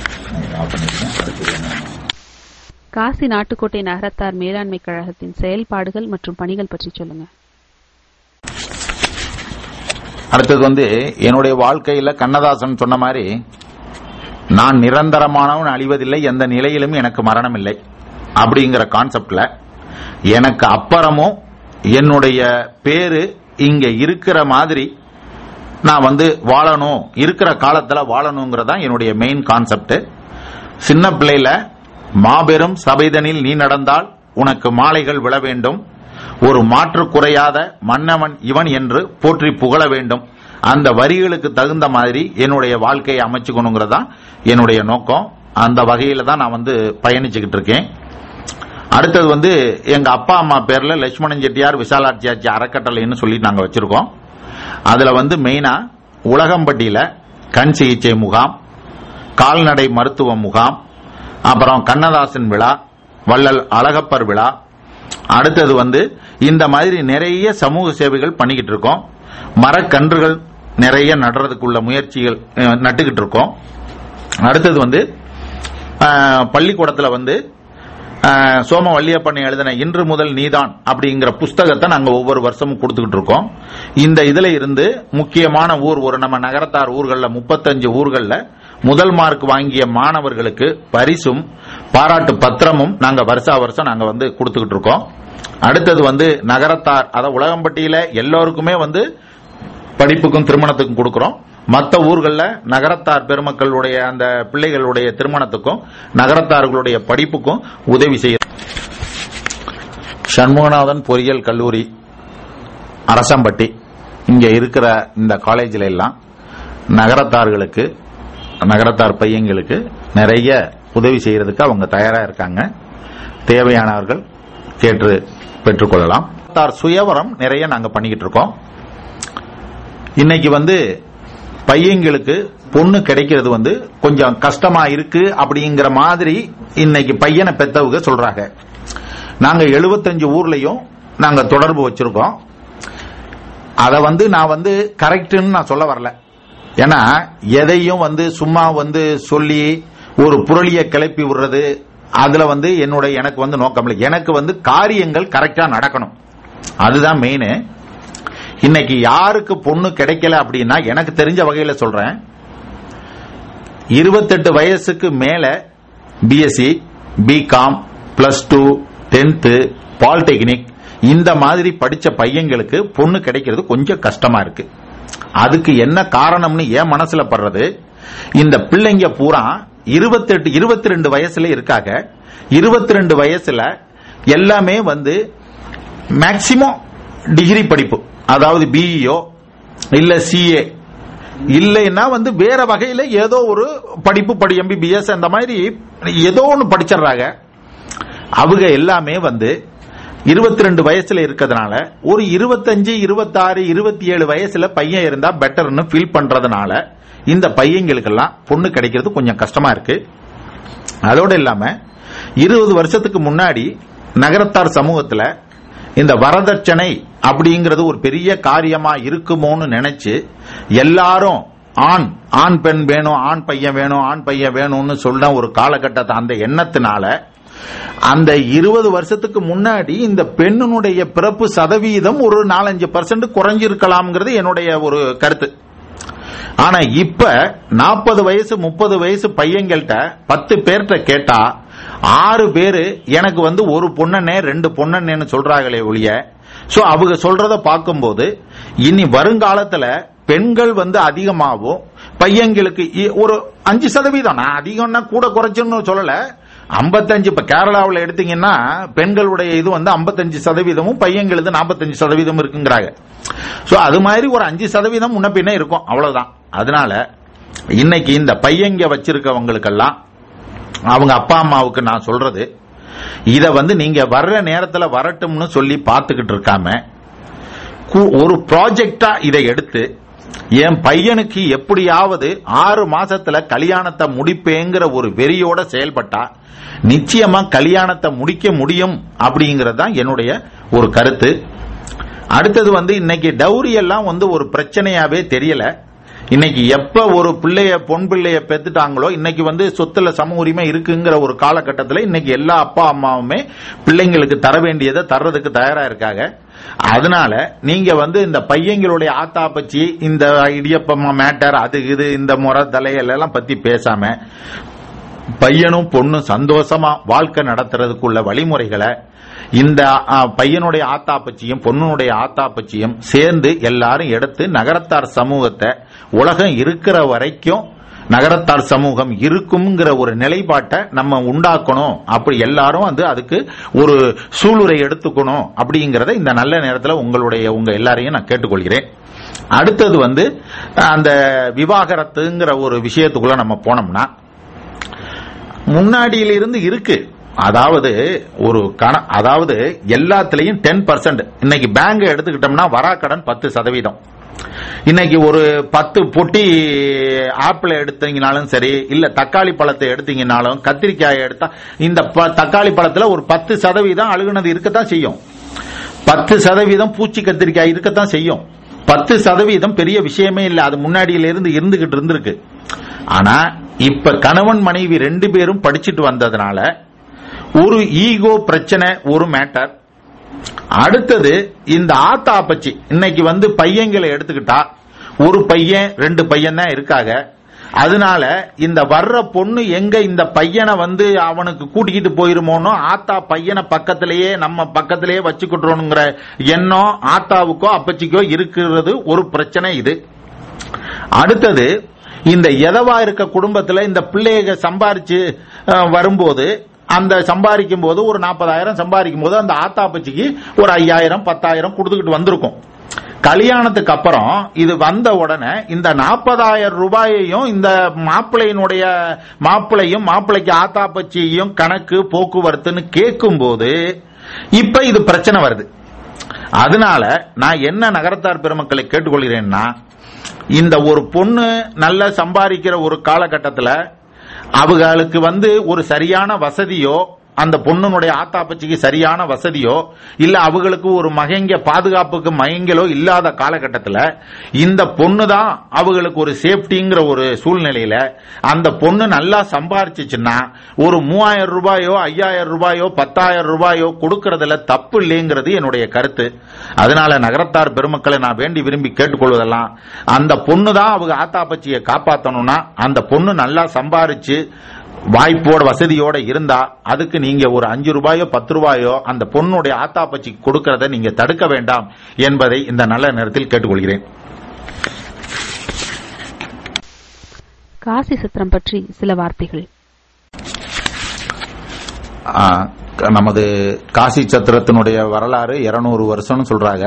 காசி நாட்டுக்கோட்டை நகரத்தார் மேலாண்மை கழகத்தின் செயல்பாடுகள் மற்றும் பணிகள் பற்றி சொல்லுங்க அடுத்தது வந்து என்னுடைய வாழ்க்கையில கண்ணதாசன் சொன்ன மாதிரி நான் நிரந்தரமானவன் அழிவதில்லை எந்த நிலையிலும் எனக்கு மரணம் இல்லை அப்படிங்கிற கான்செப்ட்ல எனக்கு அப்புறமும் என்னுடைய பேரு இங்க இருக்கிற மாதிரி நான் வந்து வாழணும் இருக்கிற காலத்துல வாழணுங்கிறதா என்னுடைய மெயின் கான்செப்ட் சின்ன பிள்ளையில மாபெரும் சபைதனில் நீ நடந்தால் உனக்கு மாலைகள் விழ வேண்டும் ஒரு மாற்று குறையாத மன்னவன் இவன் என்று போற்றி புகழ வேண்டும் அந்த வரிகளுக்கு தகுந்த மாதிரி என்னுடைய வாழ்க்கையை அமைச்சுக்கணுங்கிறதா என்னுடைய நோக்கம் அந்த வகையில தான் நான் வந்து பயணிச்சுக்கிட்டு இருக்கேன் அடுத்தது வந்து எங்க அப்பா அம்மா பேர்ல லட்சுமணன் செட்டியார் விசாலாட்சி ஆட்சி அறக்கட்டளைன்னு சொல்லி நாங்க வச்சிருக்கோம் அதுல வந்து மெயினா உலகம்பட்டியில கண் சிகிச்சை முகாம் கால்நடை மருத்துவ முகாம் அப்புறம் கண்ணதாசன் விழா வள்ளல் அழகப்பர் விழா அடுத்தது வந்து இந்த மாதிரி நிறைய சமூக சேவைகள் பண்ணிக்கிட்டு இருக்கோம் மரக்கன்றுகள் நிறைய நடுறதுக்குள்ள முயற்சிகள் அஹ், நட்டுக்கிட்டு இருக்கோம் அடுத்தது வந்து அஹ், பள்ளிக்கூடத்துல வந்து அஹ், சோம வள்ளியப்பன் எழுதின இன்று முதல் நீதான் அப்படிங்கிற புஸ்தகத்தை நாங்க ஒவ்வொரு வருஷமும் கொடுத்துக்கிட்டு இருக்கோம் இந்த இதுல இருந்து முக்கியமான ஊர் ஒரு நம்ம நகரத்தார் ஊர்கள்ல முப்பத்தஞ்சு ஊர்கள்ல முதல் மார்க் வாங்கிய மாணவர்களுக்கு பரிசும் பாராட்டு பத்திரமும் நாங்க வருஷா வருஷம் நாங்க வந்து கொடுத்துக்கிட்டு இருக்கோம் அடுத்தது வந்து நகரத்தார் அதாவது உலகம்பட்டியில எல்லோருக்குமே வந்து படிப்புக்கும் திருமணத்துக்கும் கொடுக்கிறோம் மற்ற ஊர்கள்ல நகரத்தார் பெருமக்களுடைய அந்த பிள்ளைகளுடைய திருமணத்துக்கும் நகரத்தார்களுடைய படிப்புக்கும் உதவி செய்ய சண்முகநாதன் பொறியியல் கல்லூரி அரசம்பட்டி இங்க இருக்கிற இந்த காலேஜில் எல்லாம் நகரத்தார்களுக்கு நகரத்தார் பையங்களுக்கு நிறைய உதவி செய்யறதுக்கு அவங்க தயாரா இருக்காங்க தேவையானவர்கள் கேட்டு பெற்றுக்கொள்ளலாம் தார் சுயவரம் நிறைய நாங்க பண்ணிக்கிட்டு இருக்கோம் இன்னைக்கு வந்து பையங்களுக்கு பொண்ணு கிடைக்கிறது வந்து கொஞ்சம் கஷ்டமா இருக்கு அப்படிங்கிற மாதிரி இன்னைக்கு பையனை பெத்தவங்க சொல்றாங்க நாங்க 75 ஊர்லயும் நாங்க தொடர்பு வச்சிருக்கோம் அத வந்து நான் வந்து கரெக்ட்னு நான் சொல்ல வரல ஏன்னா எதையும் வந்து சும்மா வந்து சொல்லி ஒரு புரளிய கிளப்பி விடுறது அதுல வந்து என்னோட எனக்கு வந்து நோக்கம் இல்லை எனக்கு வந்து காரியங்கள் கரெக்டா நடக்கணும் அதுதான் மெயின் இன்னைக்கு யாருக்கு பொண்ணு கிடைக்கல அப்படின்னா எனக்கு தெரிஞ்ச வகையில சொல்றேன் இருபத்தெட்டு வயசுக்கு மேல BSc BCom plus two tenth polytechnic இந்த மாதிரி படிச்ச பையங்களுக்கு பொண்ணு கிடைக்கிறது கொஞ்சம் கஷ்டமா இருக்கு அதுக்கு என்ன காரணம்னு என் மனசுல படுறது இந்த பிள்ளைங்க பூரா இருபத்தெட்டு இருபத்தி ரெண்டு வயசுல இருக்காங்க இருபத்தி ரெண்டு வயசுல எல்லாமே வந்து மேக்சிமம் டிகிரி படிப்பு அதாவது பிஇஓ இல்ல சிஏ இல்லைன்னா வந்து வேற வகையில ஏதோ ஒரு படிப்பு படி எம்பிபிஎஸ் அந்த மாதிரி ஏதோ ஒன்று படிச்சிடுறாங்க அவங்க எல்லாமே வந்து இருபத்தி ரெண்டு வயசுல இருக்கிறதுனால ஒரு இருபத்தஞ்சு இருபத்தாறு இருபத்தி ஏழு வயசுல பையன் இருந்தா பெட்டர்னு ஃபீல் பண்றதுனால இந்த பையங்களுக்கெல்லாம் பொண்ணு கிடைக்கிறது கொஞ்சம் கஷ்டமா இருக்கு அதோட இல்லாம இருபது வருஷத்துக்கு முன்னாடி நகரத்தார் சமூகத்துல இந்த வரதட்சணை அப்படிங்கிறது ஒரு பெரிய காரியமா இருக்குமோன்னு நினைச்சு எல்லாரும் ஆண் ஆண் பெண் வேணும் ஆண் பையன் வேணும் ஆண் பையன் வேணும்னு சொல்ல ஒரு காலகட்டத்தை அந்த எண்ணத்தினால அந்த இருபது வருஷத்துக்கு முன்னாடி இந்த பெண்ணினுடைய பிறப்பு சதவீதம் ஒரு நாலஞ்சு பர்சன்ட் குறைஞ்சிருக்கலாம்ங்கிறது என்னுடைய ஒரு கருத்து ஆனா இப்ப நாற்பது வயசு முப்பது வயசு பையங்கள்ட்ட பத்து பேர்கிட்ட கேட்டா ஆறு பேரு எனக்கு வந்து ஒரு பொண்ணனே ரெண்டு பொண்ணனேன்னு சொல்றாங்களே ஒழிய சோ அவங்க சொல்றத பார்க்கும்போது இனி வருங்காலத்துல பெண்கள் வந்து அதிகமாகும் பையங்களுக்கு இ- ஒரு அஞ்சு சதவீதம் நான் அதிகம்னா கூட குறைச்சுன்னு சொல்லல ஐம்பத்தஞ்சு இப்ப கேரளாவில் எடுத்தீங்கன்னா பெண்களுடைய இது வந்து ஐம்பத்தஞ்சு சதவீதமும் பையங்களுது நாற்பத்தஞ்சு சதவீதம் இருக்குங்கிறாங்க சோ அது மாதிரி ஒரு அஞ்சு சதவீதம் முன்ன பின்ன இருக்கும் அவ்வளவுதான் அதனால இன்னைக்கு இந்த பையங்க வச்சிருக்கவங்களுக்கெல்லாம் அவங்க அப்பா அம்மாவுக்கு நான் சொல்றது இத வந்து நீங்க வர்ற நேரத்துல வரட்டும்னு சொல்லி பார்த்துக்கிட்டு இருக்காம கு- ஒரு ப்ராஜெக்டா இதை எடுத்து என் பையனுக்கு எப்படியாவது ஆறு மாசத்துல கல்யாணத்தை முடிப்பேங்கிற ஒரு வெறியோட செயல்பட்டா நிச்சயமா கல்யாணத்தை முடிக்க முடியும் அப்படிங்கறது தான் என்னுடைய ஒரு கருத்து அடுத்தது வந்து இன்னைக்கு டவுரி எல்லாம் வந்து ஒரு பிரச்சனையாவே தெரியல இன்னைக்கு எப்ப ஒரு பிள்ளைய பொன் பிள்ளைய பெத்துட்டாங்களோ இன்னைக்கு வந்து சொத்துல சம உரிமை இருக்குங்கிற ஒரு காலகட்டத்தில் இன்னைக்கு எல்லா அப்பா அம்மாவுமே பிள்ளைங்களுக்கு தர வேண்டியதை தர்றதுக்கு தயாரா இருக்காங்க அதனால நீங்க வந்து இந்த பையங்களுடைய ஆத்தாப்பச்சி இந்த இடியப்பம் மேட்டர் அது இது இந்த முறை தலையல் எல்லாம் பத்தி பேசாம பையனும் பொண்ணும் சந்தோஷமா வாழ்க்கை நடத்துறதுக்குள்ள வழிமுறைகளை இந்த ஆ, பையனுடைய ஆத்தாப்பச்சியும் பொண்ணுடைய ஆத்தாப்பச்சியும் சேர்ந்து எல்லாரும் எடுத்து நகரத்தார் சமூகத்தை உலகம் இருக்கிற வரைக்கும் நகரத்தார் சமூகம் இருக்குங்கிற ஒரு நிலைப்பாட்டை நம்ம உண்டாக்கணும் அப்படி எல்லாரும் வந்து அதுக்கு ஒரு சூளுரை எடுத்துக்கணும் அப்படிங்கறத இந்த நல்ல நேரத்தில் உங்களுடைய உங்க எல்லாரையும் நான் கேட்டுக்கொள்கிறேன் அடுத்தது வந்து அந்த விவாகரத்துங்கிற ஒரு விஷயத்துக்குள்ள நம்ம போனோம்னா முன்னாடியிலிருந்து இருக்கு அதாவது ஒரு கண அதாவது எல்லாத்துலயும் டென் பர்சன்ட் இன்னைக்கு பேங்க் எடுத்துக்கிட்டோம்னா வராக்கடன் பத்து சதவீதம் இன்னைக்கு ஒரு பத்து பொட்டி ஆப்பிள் எடுத்தீங்கனாலும் சரி இல்ல தக்காளி பழத்தை எடுத்தீங்கனாலும் கத்திரிக்காய் எடுத்தா இந்த ப- தக்காளி பழத்துல ஒரு பத்து சதவீதம் அழுகுனது இருக்கத்தான் செய்யும் பத்து சதவீதம் பூச்சி கத்திரிக்காய் இருக்கத்தான் செய்யும் பத்து சதவீதம் பெரிய விஷயமே இல்ல அது முன்னாடியில இருந்து இருந்துகிட்டு இருந்திருக்கு ஆனா இப்ப கணவன் மனைவி ரெண்டு பேரும் படிச்சிட்டு வந்ததுனால ஒரு ஈகோ பிரச்சனை ஒரு மேட்டர் அடுத்தது இந்த ஆத்தா அப்பச்சி இன்னைக்கு வந்து பையங்களை எடுத்துக்கிட்டா ஒரு பையன் ரெண்டு பையன் தான் இருக்காங்க அதனால இந்த வர்ற பொண்ணு எங்க இந்த பையனை வந்து அவனுக்கு கூட்டிக்கிட்டு போயிருமோனோ ஆத்தா பையனை பக்கத்திலேயே நம்ம பக்கத்திலேயே வச்சுக்கிட்டோங்கிற எண்ணம் ஆத்தாவுக்கோ அப்பச்சிக்கோ இருக்கிறது ஒரு பிரச்சனை இது அடுத்தது இந்த எதவா இருக்க குடும்பத்துல இந்த பிள்ளைக சம்பாரிச்சு அஹ், வரும்போது அந்த சம்பாதிக்கும் போது ஒரு நாற்பதாயிரம் சம்பாதிக்கும் போது அந்த ஆத்தாப்பச்சிக்கு ஒரு ஐயாயிரம் பத்தாயிரம் கொடுத்துக்கிட்டு வந்திருக்கும் கல்யாணத்துக்கு அப்புறம் இது வந்த உடனே இந்த நாற்பதாயிரம் ரூபாயையும் இந்த மாப்பிள்ளையினுடைய மாப்பிள்ளையும் மாப்பிள்ளைக்கு ஆத்தாப்பச்சியையும் கணக்கு போக்குவரத்துன்னு கேட்கும்போது இப்ப இது பிரச்சனை வருது அதனால நான் என்ன நகரத்தார் பெருமக்களை கேட்டுக்கொள்கிறேன்னா இந்த ஒரு பொண்ணு நல்ல சம்பாதிக்கிற ஒரு காலகட்டத்தில் அவங்களுக்கு வந்து ஒரு சரியான வசதியோ அந்த பொண்ணுனுடைய ஆத்தாப்பச்சிக்கு சரியான வசதியோ இல்ல அவங்களுக்கு ஒரு மகங்க பாதுகாப்புக்கு மயங்களோ இல்லாத காலகட்டத்தில் இந்த பொண்ணு தான் அவங்களுக்கு ஒரு சேஃப்டிங்கிற ஒரு சூழ்நிலையில அந்த பொண்ணு நல்லா சம்பாரிச்சுச்சுன்னா ஒரு மூவாயிரம் ரூபாயோ ஐயாயிரம் ரூபாயோ பத்தாயிரம் ரூபாயோ கொடுக்கறதுல தப்பு இல்லைங்கிறது என்னுடைய கருத்து அதனால நகரத்தார் பெருமக்களை நான் வேண்டி விரும்பி கேட்டுக்கொள்வதெல்லாம் அந்த பொண்ணு தான் அவங்க ஆத்தாப்பச்சியை காப்பாத்தணும்னா அந்த பொண்ணு நல்லா சம்பாரிச்சு வாய்ப்போட வசதியோட இருந்தா அதுக்கு நீங்க ஒரு அஞ்சு ரூபாயோ பத்து ரூபாயோ அந்த பொண்ணுடைய ஆத்தாப்பச்சிக்கு கொடுக்கறத நீங்க தடுக்க வேண்டாம் என்பதை இந்த நல்ல நேரத்தில் கேட்டுக்கொள்கிறேன் காசி சித்திரம் பற்றி சில வார்த்தைகள் ஆ, நமது காசி சத்திரத்தினுடைய வரலாறு இருநூறு வருஷம்னு சொல்றாங்க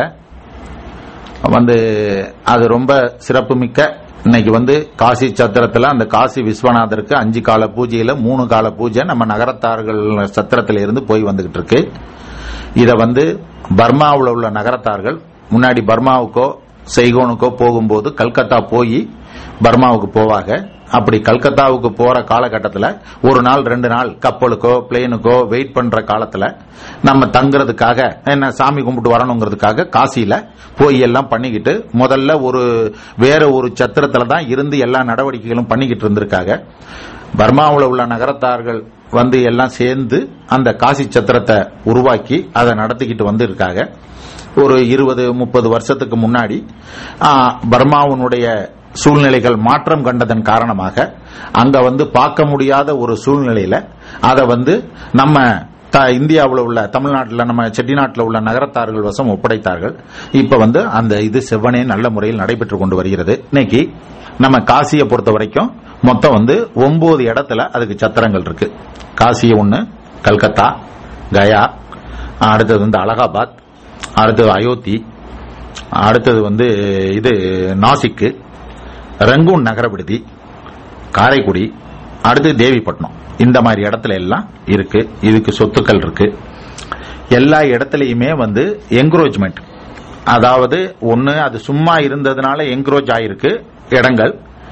வந்து அது ரொம்ப சிறப்புமிக்க இன்னைக்கு வந்து காசி சத்திரத்துல அந்த காசி விஸ்வநாதருக்கு அஞ்சு கால பூஜையில மூணு கால பூஜை நம்ம நகரத்தார்கள் சத்திரத்தில இருந்து போய் வந்துகிட்டு இருக்கு இத வந்து பர்மாவில் உள்ள நகரத்தார்கள் முன்னாடி பர்மாவுக்கோ செய்கோனுக்கோ போகும்போது கல்கத்தா போய் பர்மாவுக்கு போவாங்க அப்படி கல்கத்தாவுக்கு போற காலகட்டத்தில் ஒரு நாள் ரெண்டு நாள் கப்பலுக்கோ பிளேனுக்கோ வெயிட் பண்ற காலத்துல நம்ம தங்குறதுக்காக என்ன சாமி கும்பிட்டு வரணுங்கிறதுக்காக காசியில போய் எல்லாம் பண்ணிக்கிட்டு முதல்ல ஒரு வேற ஒரு சத்திரத்துல தான் இருந்து எல்லா நடவடிக்கைகளும் பண்ணிக்கிட்டு இருந்திருக்காங்க பர்மாவில் உள்ள நகரத்தார்கள் வந்து எல்லாம் சேர்ந்து அந்த காசி சத்திரத்தை உருவாக்கி அதை நடத்திக்கிட்டு வந்து இருக்காங்க ஒரு இருபது முப்பது வருஷத்துக்கு முன்னாடி ஆ, பர்மாவினுடைய சூழ்நிலைகள் மாற்றம் கண்டதன் காரணமாக அங்க வந்து பார்க்க முடியாத ஒரு சூழ்நிலையில அதை வந்து நம்ம த- இந்தியாவுல உள்ள தமிழ்நாட்டில் நம்ம செட்டிநாட்டில் உள்ள நகரத்தார்கள் வசம் ஒப்படைத்தார்கள் இப்ப வந்து அந்த இது செவ்வனே நல்ல முறையில் நடைபெற்று கொண்டு வருகிறது இன்னைக்கு நம்ம காசியை பொறுத்த வரைக்கும் மொத்தம் வந்து ஒன்பது இடத்துல அதுக்கு சத்திரங்கள் இருக்கு காசி ஒன்னு கல்கத்தா கயா அடுத்தது வந்து அலகாபாத் அடுத்தது அயோத்தி அடுத்தது வந்து இது நாசிக்கு ரங்கூன் நகர விடுதி காரைக்குடி அடுத்து தேவிப்பட்டினம் இந்த மாதிரி இடத்துல எல்லாம் இருக்கு இதுக்கு சொத்துக்கள் இருக்கு எல்லா இடத்துலயுமே வந்து என்க்ரோச்மெண்ட் அதாவது ஒன்னு அது சும்மா இருந்ததுனால என்க்ரோச் ஆயிருக்கு இடங்கள்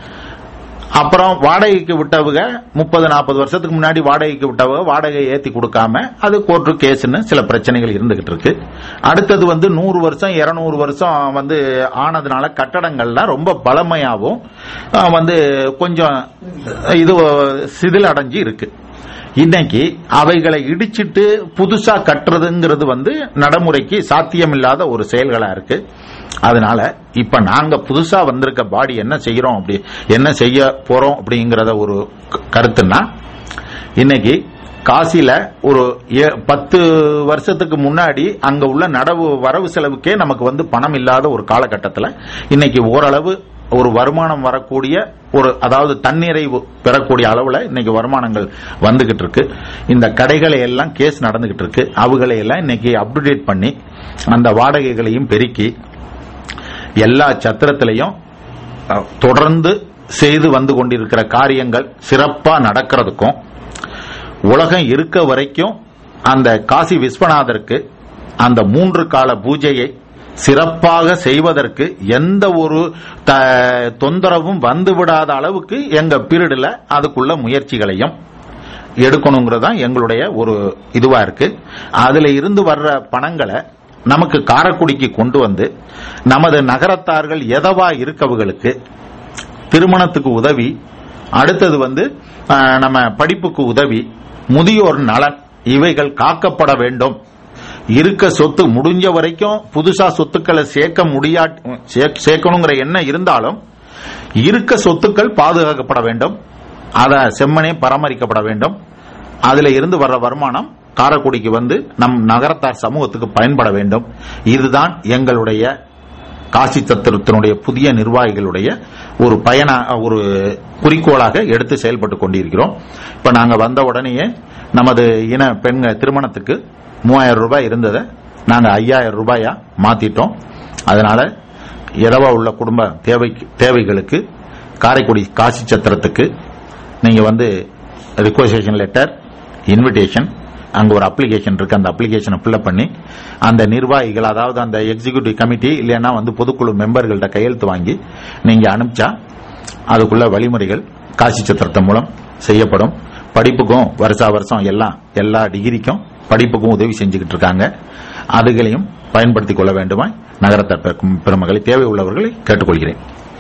அப்புறம் வாடகைக்கு விட்டவங்க முப்பது நாற்பது வருஷத்துக்கு முன்னாடி வாடகைக்கு விட்டவங்க வாடகை ஏத்தி கொடுக்காம அது கோர்ட்டு கேஸ்னு சில பிரச்சனைகள் இருந்துகிட்டு இருக்கு அடுத்தது வந்து நூறு வருஷம் இருநூறு வருஷம் வந்து ஆனதுனால கட்டடங்கள்லாம் ரொம்ப பழமையாகவும் அஹ், வந்து கொஞ்சம் இது சிதில் அடைஞ்சு இருக்கு இன்னைக்கு அவைகளை இடிச்சிட்டு புதுசா கட்டுறதுங்கிறது வந்து நடைமுறைக்கு சாத்தியமில்லாத ஒரு செயல்களா இருக்கு அதனால இப்ப நாங்க புதுசா வந்திருக்க பாடி என்ன செய்யறோம் அப்படி என்ன செய்ய போறோம் அப்படிங்கறத ஒரு க- கருத்துன்னா இன்னைக்கு காசில ஒரு ஏ- பத்து வருஷத்துக்கு முன்னாடி அங்க உள்ள நடவு வரவு செலவுக்கே நமக்கு வந்து பணம் இல்லாத ஒரு காலகட்டத்தில் இன்னைக்கு ஓரளவு ஒரு வருமானம் வரக்கூடிய ஒரு அதாவது தன்னிறைவு பெறக்கூடிய அளவுல இன்னைக்கு வருமானங்கள் வந்துகிட்டு இருக்கு இந்த கடைகளை எல்லாம் கேஸ் நடந்துகிட்டு இருக்கு அவுகளை எல்லாம் இன்னைக்கு அப்டுடேட் பண்ணி அந்த வாடகைகளையும் பெருக்கி எல்லா சத்திரத்திலையும் அஹ், தொடர்ந்து செய்து வந்து கொண்டிருக்கிற காரியங்கள் சிறப்பா நடக்கிறதுக்கும் உலகம் இருக்க வரைக்கும் அந்த காசி விஸ்வநாதருக்கு அந்த மூன்று கால பூஜையை சிறப்பாக செய்வதற்கு எந்த ஒரு த- தொந்தரவும் வந்துவிடாத அளவுக்கு எங்க பீரியட்ல அதுக்குள்ள முயற்சிகளையும் எடுக்கணுங்கிறது தான் எங்களுடைய ஒரு இதுவா இருக்கு அதுல இருந்து வர்ற பணங்களை நமக்கு காரக்குடிக்கு கொண்டு வந்து நமது நகரத்தார்கள் எதவா இருக்கவங்களுக்கு திருமணத்துக்கு உதவி அடுத்தது வந்து அஹ், நம்ம படிப்புக்கு உதவி முதியோர் நலன் இவைகள் காக்கப்பட வேண்டும் இருக்க சொத்து முடிஞ்ச வரைக்கும் புதுசா சொத்துக்களை சேர்க்க முடியா சே- சேர்க்கணுங்கிற எண்ணம் இருந்தாலும் இருக்க சொத்துக்கள் பாதுகாக்கப்பட வேண்டும் அத செம்மனே பராமரிக்கப்பட வேண்டும் அதுல இருந்து வர்ற வருமானம் காரைக்குடிக்கு வந்து நம் நகரத்தார் சமூகத்துக்கு பயன்பட வேண்டும் இதுதான் எங்களுடைய காசி சத்திரத்தினுடைய புதிய நிர்வாகிகளுடைய ஒரு பயண ஒரு குறிக்கோளாக எடுத்து செயல்பட்டு கொண்டிருக்கிறோம் இப்ப நாங்க வந்த உடனேயே நமது இன பெண்கள் திருமணத்துக்கு மூவாயிரம் ரூபாய் இருந்ததை நாங்க ஐயாயிரம் ரூபாயா மாத்திட்டோம் அதனால இரவா உள்ள குடும்ப தேவை தேவைகளுக்கு காரைக்குடி காசி சத்திரத்துக்கு நீங்க வந்து ரிக்வஸ்டேஷன் லெட்டர் இன்விடேஷன் அங்க ஒரு அப்ளிகேஷன் இருக்கு அந்த அப்ளிகேஷனை ஃபில்அப் பண்ணி அந்த நிர்வாகிகள் அதாவது அந்த எக்ஸிகியூட்டிவ் கமிட்டி இல்லைன்னா வந்து பொதுக்குழு மெம்பர்கள்ட்ட கையெழுத்து வாங்கி நீங்க அனுப்பிச்சா அதுக்குள்ள வழிமுறைகள் காசி சத்திரத்தின் மூலம் செய்யப்படும் படிப்புக்கும் வருஷா வருஷம் எல்லாம் எல்லா டிகிரிக்கும் படிப்புக்கும் உதவி செஞ்சுக்கிட்டு இருக்காங்க அதுகளையும் பயன்படுத்திக் கொள்ள வேண்டுமா நகரத்தார் பெரும்- பெருமக்களை தேவை உள்ளவர்களை கேட்டுக்கொள்கிறேன்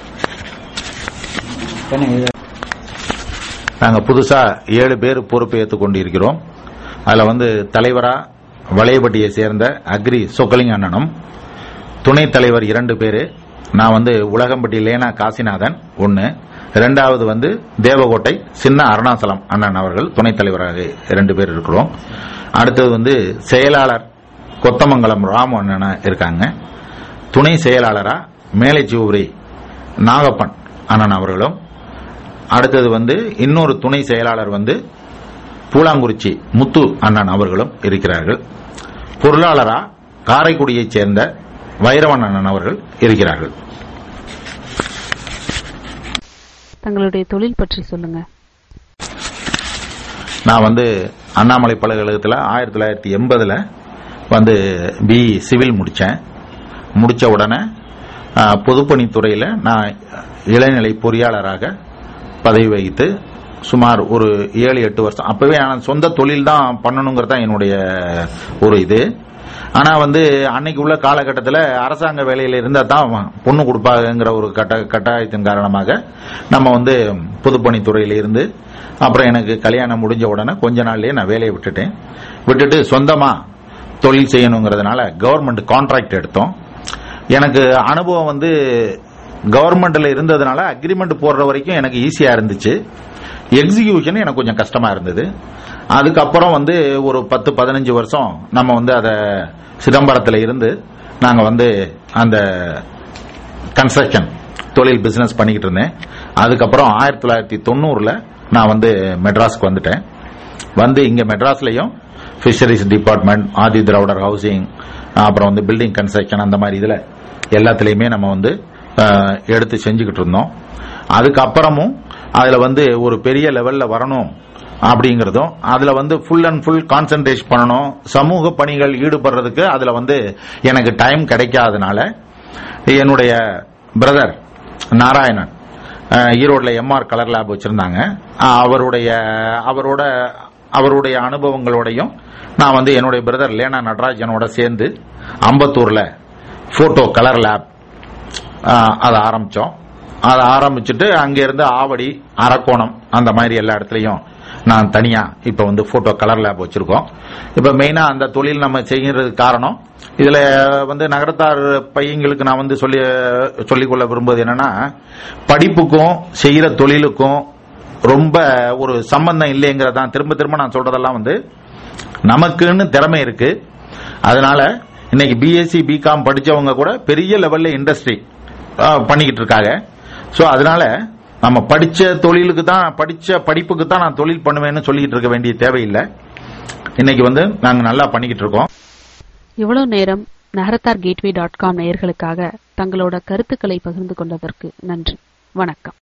நாங்க புதுசா ஏழு பேர் பொறுப்பு ஏற்றுக் கொண்டிருக்கிறோம் அதுல வந்து தலைவரா வளையப்பட்டியை சேர்ந்த அக்ரி சொக்கலிங்க அண்ணனும் துணைத் தலைவர் இரண்டு பேரு நான் வந்து உலகம்பட்டி லேனா காசிநாதன் ஒன்னு இரண்டாவது வந்து தேவகோட்டை சின்ன அருணாசலம் அண்ணன் அவர்கள் துணைத் தலைவராக இரண்டு பேர் இருக்கிறோம் அடுத்தது வந்து செயலாளர் கொத்தமங்கலம் ராமு அண்ணன் இருக்காங்க துணை செயலாளரா மேலைச்சிவூரி நாகப்பன் அண்ணன் அவர்களும் அடுத்தது வந்து இன்னொரு துணை செயலாளர் வந்து பூலாங்குறிச்சி முத்து அண்ணன் அவர்களும் இருக்கிறார்கள் பொருளாளரா காரைக்குடியைச் சேர்ந்த வைரவன் அண்ணன் அவர்கள் இருக்கிறார்கள் தங்களுடைய தொழில் பற்றி சொல்லுங்க நான் வந்து அண்ணாமலை பல்கலைக்கழகத்தில் ஆயிரத்தி தொள்ளாயிரத்தி எண்பதுல வந்து பி சிவில் முடித்தேன் முடிச்ச உடனே ஆ, பொதுப்பணித்துறையில் நான் இளநிலை பொறியாளராக பதவி வகித்து சுமார் ஒரு ஏழு எட்டு வருஷம் அப்பவே நான் சொந்த தொழில் தான் பண்ணணுங்கிறது தான் என்னுடைய ஒரு இது ஆனா வந்து அன்னைக்கு உள்ள காலகட்டத்தில் அரசாங்க வேலையில இருந்தா தான் பொண்ணு கொடுப்பாங்கங்கிற ஒரு கட்ட கட்டாயத்தின் காரணமாக நம்ம வந்து பொதுப்பணித்துறையில இருந்து அப்புறம் எனக்கு கல்யாணம் முடிஞ்ச உடனே கொஞ்ச நாள்லயே நான் வேலையை விட்டுட்டேன் விட்டுட்டு சொந்தமா தொழில் செய்யணுங்கிறதுனால கவர்மெண்ட் கான்ட்ராக்ட் எடுத்தோம் எனக்கு அனுபவம் வந்து கவர்மெண்ட்ல இருந்ததுனால அக்ரிமெண்ட் போடுற வரைக்கும் எனக்கு ஈஸியா இருந்துச்சு எக்ஸிகியூஷன் எனக்கு கொஞ்சம் கஷ்டமா இருந்தது அதுக்கப்புறம் வந்து ஒரு பத்து பதினஞ்சு வருஷம் நம்ம வந்து அதை சிதம்பரத்தில் இருந்து நாங்க வந்து அந்த கன்ஸ்ட்ரக்ஷன் தொழில் பிசினஸ் பண்ணிக்கிட்டு இருந்தேன் அதுக்கப்புறம் ஆயிரத்தி தொள்ளாயிரத்தி தொண்ணூறுல நான் வந்து மெட்ராஸ்க்கு வந்துட்டேன் வந்து இங்க மெட்ராஸ்லயும் fisheries department Adi Dravidar housing அப்புறம் வந்து பில்டிங் கன்ஸ்ட்ரக்ஷன் அந்த மாதிரி இதுல எல்லாத்துலயுமே நம்ம வந்து அஹ், எடுத்து செஞ்சுக்கிட்டு இருந்தோம் அதுக்கப்புறமும் அதுல வந்து ஒரு பெரிய லெவல்ல வரணும் அப்படிங்கறதும் அதுல வந்து ஃபுல் அண்ட் ஃபுல் கான்சென்ட்ரேட் பண்ணணும் சமூக பணிகள் ஈடுபடுறதுக்கு அதுல வந்து எனக்கு டைம் கிடைக்காதனால என்னுடைய பிரதர் நாராயணன் அஹ், ஈரோட்ல எம்ஆர் கலர் லேப் வச்சிருந்தாங்க அஹ், அவருடைய அவரோட அவருடைய அனுபவங்களோடையும் நான் வந்து என்னுடைய பிரதர் லேனா நடராஜனோட சேர்ந்து அம்பத்தூர்ல போட்டோ கலர் லேப் அதை ஆரம்பிச்சோம் அதை ஆரம்பிச்சுட்டு அங்க இருந்து ஆவடி அரக்கோணம் அந்த மாதிரி எல்லா இடத்துலயும் நான் தனியா இப்ப வந்து போட்டோ கலர் லேப் வச்சிருக்கோம் இப்ப மெயினா அந்த தொழில் நம்ம செய்யறதுக்கு காரணம் இதுல வந்து நகரத்தார் பையங்களுக்கு நான் வந்து சொல்லி சொல்லிக்கொள்ள விரும்புவது என்னன்னா படிப்புக்கும் செய்யற தொழிலுக்கும் ரொம்ப ஒரு சம்பந்தம் இல்லைங்கிறதான் திரும்ப திரும்ப நான் சொல்றதெல்லாம் வந்து நமக்குன்னு திறமை இருக்கு அதனால இன்னைக்கு பிஎஸ்சி பிகாம் படிச்சவங்க கூட பெரிய லெவல்ல இண்டஸ்ட்ரி பண்ணிக்கிட்டு இருக்காங்க சோ அதனால நம்ம படிச்ச தொழிலுக்கு தான் படிச்ச படிப்புக்கு தான் நான் தொழில் பண்ணுவேன்னு சொல்லிட்டு இருக்க வேண்டிய தேவையில்லை இன்னைக்கு வந்து நாங்க நல்லா பண்ணிக்கிட்டு இருக்கோம் இவ்வளவு நேரம் நகரத்தார் கேட்வே டாட் காம் நேயர்களுக்காக தங்களோட கருத்துக்களை பகிர்ந்து கொண்டதற்கு நன்றி வணக்கம்